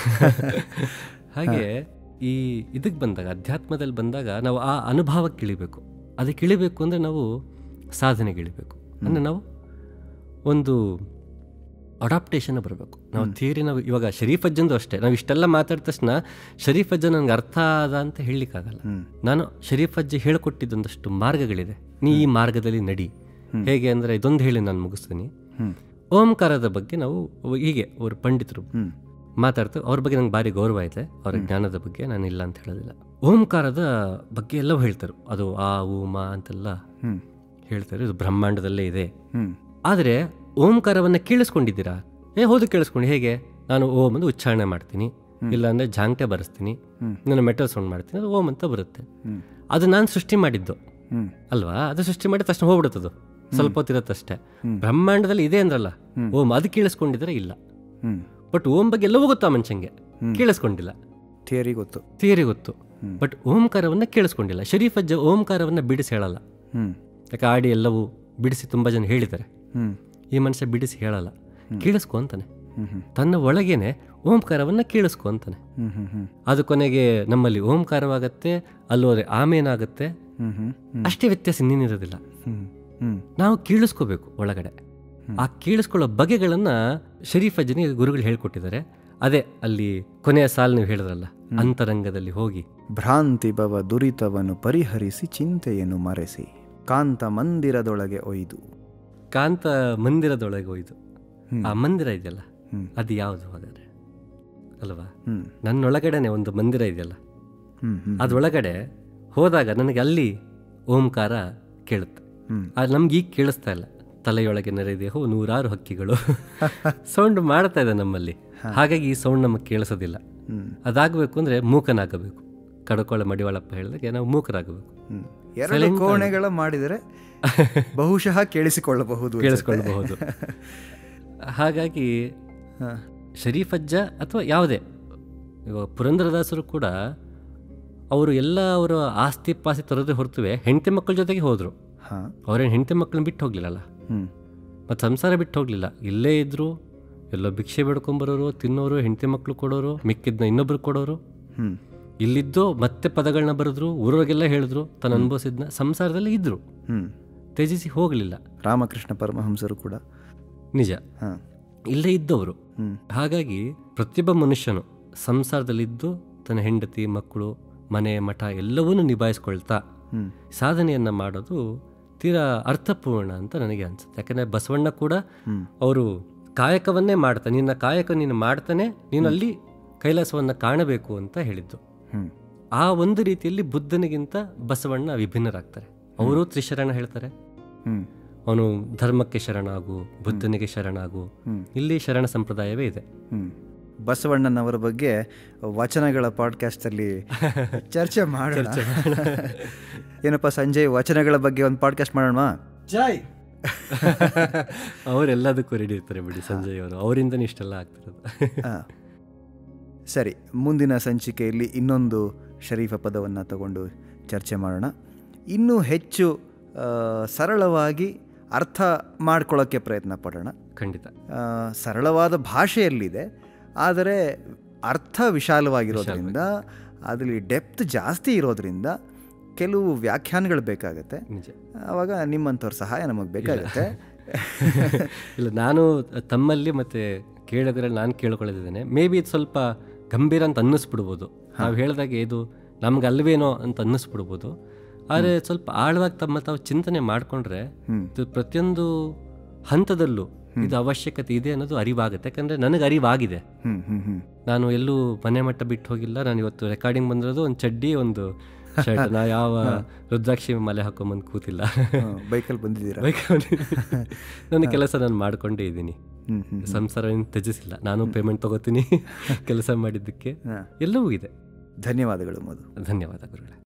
ಹಾಗೆ ಈ ಇದಕ್ಕೆ ಬಂದಾಗ ಅಧ್ಯಾತ್ಮದಲ್ಲಿ ಬಂದಾಗ ನಾವು ಆ ಅನುಭವಕ್ಕೆ ಇಳಿಬೇಕು ಅದಕ್ಕೆ ಇಳಿಬೇಕು ಅಂದರೆ ನಾವು ಸಾಧನೆಗೆ ಇಳಿಬೇಕು ಅಂದರೆ ನಾವು ಒಂದು ಅಡಾಪ್ಟೇಷನ್ ಬರಬೇಕು ನಾವು ಥಿಯರಿ ನಾವು ಇವಾಗ ಶರೀಫ್ ಅಜ್ಜಂದು ಅಷ್ಟೇ ನಾವು ಇಷ್ಟೆಲ್ಲ ಮಾತಾಡಿದ ತಕ್ಷಣ ಶರೀಫ್ ಅಜ್ಜ ನನಗೆ ಅರ್ಥ ಆದ ಅಂತ ಹೇಳಲಿಕ್ಕಾಗಲ್ಲ
ಹ್ಮ್
ನಾನು ಶರೀಫ್ ಅಜ್ಜಿ ಹೇಳಿಕೊಟ್ಟಿದ್ದೊಂದಷ್ಟು ಮಾರ್ಗಗಳಿದೆ ನೀ ಈ ಮಾರ್ಗದಲ್ಲಿ ನಡಿ ಹೇಗೆ ಅಂದರೆ ಇದೊಂದು ಹೇಳಿ ನಾನು ಮುಗಿಸ್ತೀನಿ
ಹ್ಮ್
ಓಂಕಾರದ ಬಗ್ಗೆ ನಾವು ಹೀಗೆ ಅವರು ಪಂಡಿತರು
ಹ್ಮ್
ಮಾತಾಡ್ತಾ ಅವ್ರ ಬಗ್ಗೆ ನಂಗೆ ಭಾರಿ ಗೌರವ ಐತೆ ಅವರ ಜ್ಞಾನದ ಬಗ್ಗೆ ನಾನು ಇಲ್ಲ ಅಂತ ಹೇಳೋದಿಲ್ಲ ಓಂಕಾರದ ಬಗ್ಗೆ ಎಲ್ಲವೂ ಹೇಳ್ತಾರೆ ಅದು ಆ ಉಮ ಅಂತೆಲ್ಲ
ಹ್ಮ್
ಹೇಳ್ತಾರೆ ಇದು ಬ್ರಹ್ಮಾಂಡದಲ್ಲೇ ಇದೆ
ಹ್ಮ್
ಆದರೆ ಓಂಕಾರವನ್ನು ಕೇಳಿಸ್ಕೊಂಡಿದ್ದೀರಾ ಏ ಹೌದು ಕೇಳಿಸ್ಕೊಂಡು ಹೇಗೆ ನಾನು ಓಂ ಅಂತ ಉಚ್ಚಾರಣೆ ಮಾಡ್ತೀನಿ ಇಲ್ಲಾಂದರೆ ಜಾಂಗ್ಟೆ ಬರೆಸ್ತೀನಿ
ಹ್ಮ್.
ನಾನು ಮೆಟಲ್ ಸೌಂಡ್ ಮಾಡ್ತೀನಿ ಅದು ಓಂ ಅಂತ ಬರುತ್ತೆ
ಹ್ಮ್
ಅದು ನಾನು ಸೃಷ್ಟಿ ಮಾಡಿದ್ದು
ಹ್ಮ್
ಅಲ್ವಾ ಅದು ಸೃಷ್ಟಿ ಮಾಡಿ ತಕ್ಷಣ ಹೋಗ್ಬಿಡುತ್ತದು ಸ್ವಲ್ಪ ಹೊತ್ತಿರತ್ತಷ್ಟೇ ಬ್ರಹ್ಮಾಂಡದಲ್ಲಿ ಇದೆ ಅಂದ್ರಲ್ಲ ಓಂ ಅದು ಕೇಳಿಸ್ಕೊಂಡಿದ್ರೆ ಇಲ್ಲ
ಹ್ಮ್
ಬಟ್ ಓಂ ಬಗ್ಗೆ ಎಲ್ಲವೂ ಗೊತ್ತಾ ಮನುಷ್ಯಂಗೆ ಕೇಳಿಸ್ಕೊಂಡಿಲ್ಲ
ಥಿಯರಿ ಗೊತ್ತು
ಥಿಯರಿ ಗೊತ್ತು ಬಟ್ ಓಂಕಾರವನ್ನು ಕೇಳಿಸ್ಕೊಂಡಿಲ್ಲ ಶರೀಫ್ ಅಜ್ಜ ಓಂಕಾರವನ್ನು ಬಿಡಿಸಿ ಹೇಳಲ್ಲ
ಹ್ಮ್
ಯಾಕೆ ಆಡಿ ಎಲ್ಲವೂ ಬಿಡಿಸಿ ತುಂಬ ಜನ ಹೇಳಿದ್ದಾರೆ
ಹ್ಮ್
ಈ ಮನುಷ್ಯ ಬಿಡಿಸಿ ಹೇಳಲ್ಲ ಕೇಳಿಸ್ಕೊ ಅಂತಾನೆ
ಹ್ಮ್ ಹ್ಮ್
ತನ್ನ ಒಳಗೇನೆ ಓಂಕಾರವನ್ನು ಕೇಳಿಸ್ಕೊ ಅಂತಾನೆ
ಹ್ಮ್ ಹ್ಮ್ ಹ್ಮ್
ಅದು ಕೊನೆಗೆ ನಮ್ಮಲ್ಲಿ ಓಂಕಾರವಾಗತ್ತೆ ಅಲ್ಲೋರೆ ಆಮೇನಾಗತ್ತೆ
ಹ್ಮ್ ಹ್ಮ್ ಹ್ಮ್
ಅಷ್ಟೇ ವ್ಯತ್ಯಾಸ ಇನ್ನೇನಿರೋದಿಲ್ಲ
ಹ್ಮ್ ಹ್ಮ್
ನಾವು ಕೇಳಿಸ್ಕೋಬೇಕು ಒಳಗಡೆ ಆ ಕೇಳಿಸ್ಕೊಳ್ಳೋ ಬಗೆಗಳನ್ನು ಶರೀಫ್ ಅಜ್ಜನಿಗೆ ಗುರುಗಳು ಹೇಳ್ಕೊಟ್ಟಿದ್ದಾರೆ ಅದೇ ಅಲ್ಲಿ ಕೊನೆಯ ಸಾಲು ನೀವು ಹೇಳಿದ್ರಲ್ಲ ಅಂತರಂಗದಲ್ಲಿ ಹೋಗಿ
ಭ್ರಾಂತಿ ಭವ ದುರಿತವನ್ನು ಪರಿಹರಿಸಿ ಚಿಂತೆಯನ್ನು ಮರೆಸಿ ಕಾಂತ ಮಂದಿರದೊಳಗೆ ಒಯ್ದು
ಕಾಂತ ಮಂದಿರದೊಳಗೆ ಹೋಯ್ತು
ಹ್ಮ್.
ಆ ಮಂದಿರ ಇದೆಯಲ್ಲ
ಹ್ಮ್.
ಅದು ಯಾವುದು ಹಾಗಾದ್ರೆ ಅಲ್ವಾ
ಹ್ಮ್
ನನ್ನೊಳಗಡೆನೆ ಒಂದು ಮಂದಿರ ಇದೆಯಲ್ಲ
ಹ್ಮ್ ಹ್ಮ್
ಅದ್ರೊಳಗಡೆ ಹೋದಾಗ ನನಗೆ ಅಲ್ಲಿ ಓಂಕಾರ ಕೇಳುತ್ತೆ
ಹ್ಮ್.
ಅದು ನಮ್ಗೆ ಈಗ ಕೇಳಿಸ್ತಾ ಇಲ್ಲ ತಲೆಯೊಳಗೆ ನೆರೆದೆ ಹೋ ನೂರಾರು ಹಕ್ಕಿಗಳು ಸೌಂಡ್ ಮಾಡ್ತಾ ಇದೆ ನಮ್ಮಲ್ಲಿ ಹಾಗಾಗಿ ಈ ಸೌಂಡ್ ನಮಗೆ ಕೇಳಿಸೋದಿಲ್ಲ
ಹ್ಮ್
ಅದಾಗಬೇಕು ಅಂದರೆ ಮೂಕನಾಗಬೇಕು ಕಡಕೊಳ್ಳ ಮಡಿವಾಳಪ್ಪ ಹೇಳಿದಾಗೆ ನಾವು ಮೂಕರಾಗಬೇಕು
ಹ್ಮ್. ಎರಡು ಕೋಣೆಗಳ ಮಾಡಿದರೆ ಬಹುಶಃ ಕೇಳಿಸಿಕೊಳ್ಳಬಹುದು ಅನ್ಸುತ್ತೆ.
ಕೇಳಿಸ್ಕೊಳ್ಬಹುದು ಹಾಗಾಗಿ
ಹ.
ಶರೀಫ್ ಅಜ್ಜ ಅಥವಾ ಯಾವುದೇ ಇವಾಗ ಪುರಂದರದಾಸರು ಕೂಡ ಅವರು ಎಲ್ಲ ಅವರ ಆಸ್ತಿ ಪಾಸ್ತಿ ತರೋದೇ ಹೊರತುವೆ ಹೆಂಡತಿ ಮಕ್ಕಳ ಜೊತೆಗೆ ಹೋದರು
ಹಾ
ಅವ್ರೇನು ಹೆಂಡತಿ ಮಕ್ಕಳನ್ನ ಬಿಟ್ಟು ಹೋಗ್ಲಿಲ್ಲಲ್ಲ
ಹ್ಮ್
ಮತ್ತು ಸಂಸಾರ ಬಿಟ್ಟು ಹೋಗಲಿಲ್ಲ ಇಲ್ಲೇ ಇದ್ದರು ಎಲ್ಲೋ ಭಿಕ್ಷೆ ಬೇಡ್ಕೊಂಬರೋರು ತಿನ್ನೋರು ಹೆಂಡತಿ ಮಕ್ಕಳು ಕೊಡೋರು ಮಿಕ್ಕಿದ್ನ ಇನ್ನೊಬ್ರು ಕೊಡೋರು
ಹ್ಮ್
ಇಲ್ಲಿದ್ದು ಮತ್ತೆ ಪದಗಳನ್ನ ಬರೆದ್ರು ಊರವ್ರಿಗೆಲ್ಲ ಹೇಳಿದ್ರು ತಾನು ಅನುಭವಿಸಿದ್ನ ಸಂಸಾರದಲ್ಲಿ ಇದ್ದರು
ಹ್ಮ್
ತ್ಯಜಿಸಿ ಹೋಗಲಿಲ್ಲ
ರಾಮಕೃಷ್ಣ ಪರಮಹಂಸರು ಕೂಡ
ನಿಜ
ಹಾ
ಇಲ್ಲೇ ಇದ್ದವರು
ಹ್ಮ್
ಹಾಗಾಗಿ ಪ್ರತಿಯೊಬ್ಬ ಮನುಷ್ಯನು ಸಂಸಾರದಲ್ಲಿದ್ದು ತನ್ನ ಹೆಂಡತಿ ಮಕ್ಕಳು ಮನೆ ಮಠ ಎಲ್ಲವನ್ನೂ ನಿಭಾಯಿಸ್ಕೊಳ್ತಾ
ಹ್ಮ್
ಸಾಧನೆಯನ್ನು ಮಾಡೋದು ತೀರಾ ಅರ್ಥಪೂರ್ಣ ಅಂತ ನನಗೆ ಅನ್ಸುತ್ತೆ ಯಾಕಂದರೆ ಬಸವಣ್ಣ ಕೂಡ
ಹ್ಮ್
ಅವರು ಕಾಯಕವನ್ನೇ ಮಾಡ್ತಾ ನಿನ್ನ ಕಾಯಕ ನೀನು ಮಾಡ್ತಾನೆ ನೀನು ಅಲ್ಲಿ ಕೈಲಾಸವನ್ನು ಕಾಣಬೇಕು ಅಂತ ಹೇಳಿದ್ದು
ಹ್ಮ್
ಆ ಒಂದು ರೀತಿಯಲ್ಲಿ ಬುದ್ಧನಿಗಿಂತ ಬಸವಣ್ಣ ವಿಭಿನ್ನರಾಗ್ತಾರೆ ಅವರು ತ್ರಿಶರಣ ಹೇಳ್ತಾರೆ
ಹ್ಮ್
ಅವನು ಧರ್ಮಕ್ಕೆ ಶರಣಾಗು ಬುದ್ಧನಿಗೆ ಶರಣಾಗು
ಹ್ಮ್.
ಇಲ್ಲಿ ಶರಣ ಸಂಪ್ರದಾಯವೇ ಇದೆ
ಹ್ಮ್ ಬಸವಣ್ಣನವರ ಬಗ್ಗೆ ವಚನಗಳ ಪಾಡ್ಕಾಸ್ಟಲ್ಲಿ ಚರ್ಚೆ ಮಾಡೋಣ ಏನಪ್ಪ ಸಂಜಯ್ ವಚನಗಳ ಬಗ್ಗೆ ಒಂದು ಪಾಡ್ಕಾಸ್ಟ್ ಮಾಡೋಣ
ಜೈ
ಅವರೆಲ್ಲದಕ್ಕೂ ರೆಡಿ ಇರ್ತಾರೆ ಬಿಡಿ ಸಂಜಯ್ ಅವರು ಅವರಿಂದನೇ ಇಷ್ಟೆಲ್ಲ ಆಗ್ತಿರೋದು
ಆ. ಸರಿ ಮುಂದಿನ ಸಂಚಿಕೆಯಲ್ಲಿ ಇನ್ನೊಂದು ಶರೀಫ ಪದವನ್ನು ತಗೊಂಡು ಚರ್ಚೆ ಮಾಡೋಣ ಇನ್ನೂ ಹೆಚ್ಚು ಆ, ಸರಳವಾಗಿ ಅರ್ಥ ಮಾಡ್ಕೊಳ್ಳೋಕ್ಕೆ ಪ್ರಯತ್ನ ಪಡೋಣ
ಖಂಡಿತ
ಆ, ಸರಳವಾದ ಭಾಷೆಯಲ್ಲಿದೆ ಆದರೆ ಅರ್ಥ ವಿಶಾಲವಾಗಿರೋದ್ರಿಂದ ಅದರಲ್ಲಿ ಡೆಪ್ತ್ ಜಾಸ್ತಿ ಇರೋದ್ರಿಂದ ಕೆಲವು ವ್ಯಾಖ್ಯಾನಗಳು ಬೇಕಾಗತ್ತೆ
ನಿಜ
ಆವಾಗ ನಿಮ್ಮಂಥವ್ರ ಸಹಾಯ ನಮಗೆ ಬೇಕಾಗುತ್ತೆ
ಇಲ್ಲ ನಾನು ತಮ್ಮಲ್ಲಿ ಮತ್ತೆ ಕೇಳೋದ್ರಲ್ಲಿ ನಾನು ಕೇಳ್ಕೊಳ್ಳೋದಿದ್ದೇನೆ ಮೇ ಬಿ ಇದು ಸ್ವಲ್ಪ ಗಂಭೀರ ಅಂತ ಅನ್ನಿಸ್ಬಿಡ್ಬೋದು ನಾವು ಹೇಳಿದಾಗ ಇದು ನಮ್ಗೆ ಅಲ್ವೇನೋ ಅಂತ ಅನ್ನಿಸ್ಬಿಡ್ಬೋದು ಆದರೆ ಸ್ವಲ್ಪ ಆಳವಾಗಿ ತಮ್ಮ ತಾವು ಚಿಂತನೆ ಮಾಡಿಕೊಂಡ್ರೆ
ಹ್ಮ್.
ಇದು ಪ್ರತಿಯೊಂದು ಹಂತದಲ್ಲೂ ಇದು ಅವಶ್ಯಕತೆ ಇದೆ ಅನ್ನೋದು ಅರಿವಾಗುತ್ತೆ ಯಾಕಂದ್ರೆ ನನಗೆ ಅರಿವಾಗಿದೆ
ಹ್ಞೂ ಹ್ಞೂ ಹ್ಞೂ
ನಾನು ಎಲ್ಲೂ ಮನೆ ಮಟ್ಟ ಬಿಟ್ಟು ಹೋಗಿಲ್ಲ ನಾನು ಇವತ್ತು ರೆಕಾರ್ಡಿಂಗ್ ಬಂದಿರೋದು ಒಂದು ಚಡ್ಡಿ ಒಂದು ಶರ್ಟ್ ನಾ ಯಾವ ರುದ್ರಾಕ್ಷಿ ಮಲೆ ಹಾಕೊಂಬಂದು ಕೂತಿಲ್ಲ
ಬೈಕಲ್ಲಿ ಬಂದಿದ್ದೀರಾ
ಬೈಕ್ ನನ್ನ ಕೆಲಸ ನಾನು ಮಾಡ್ಕೊಂಡೇ ಇದ್ದೀನಿ
ಹ್ಞೂ ಹ್ಞೂ
ಸಂಸಾರ ಏನು ತ್ಯಜಿಸಿಲ್ಲ ನಾನು ಪೇಮೆಂಟ್ ತಗೋತೀನಿ ಕೆಲಸ ಮಾಡಿದ್ದಕ್ಕೆ
ಹಾಂ
ಎಲ್ಲವೂ ಇದೆ
ಧನ್ಯವಾದಗಳು ಮಧು
ಧನ್ಯವಾದ ಗುರುಗಳೇ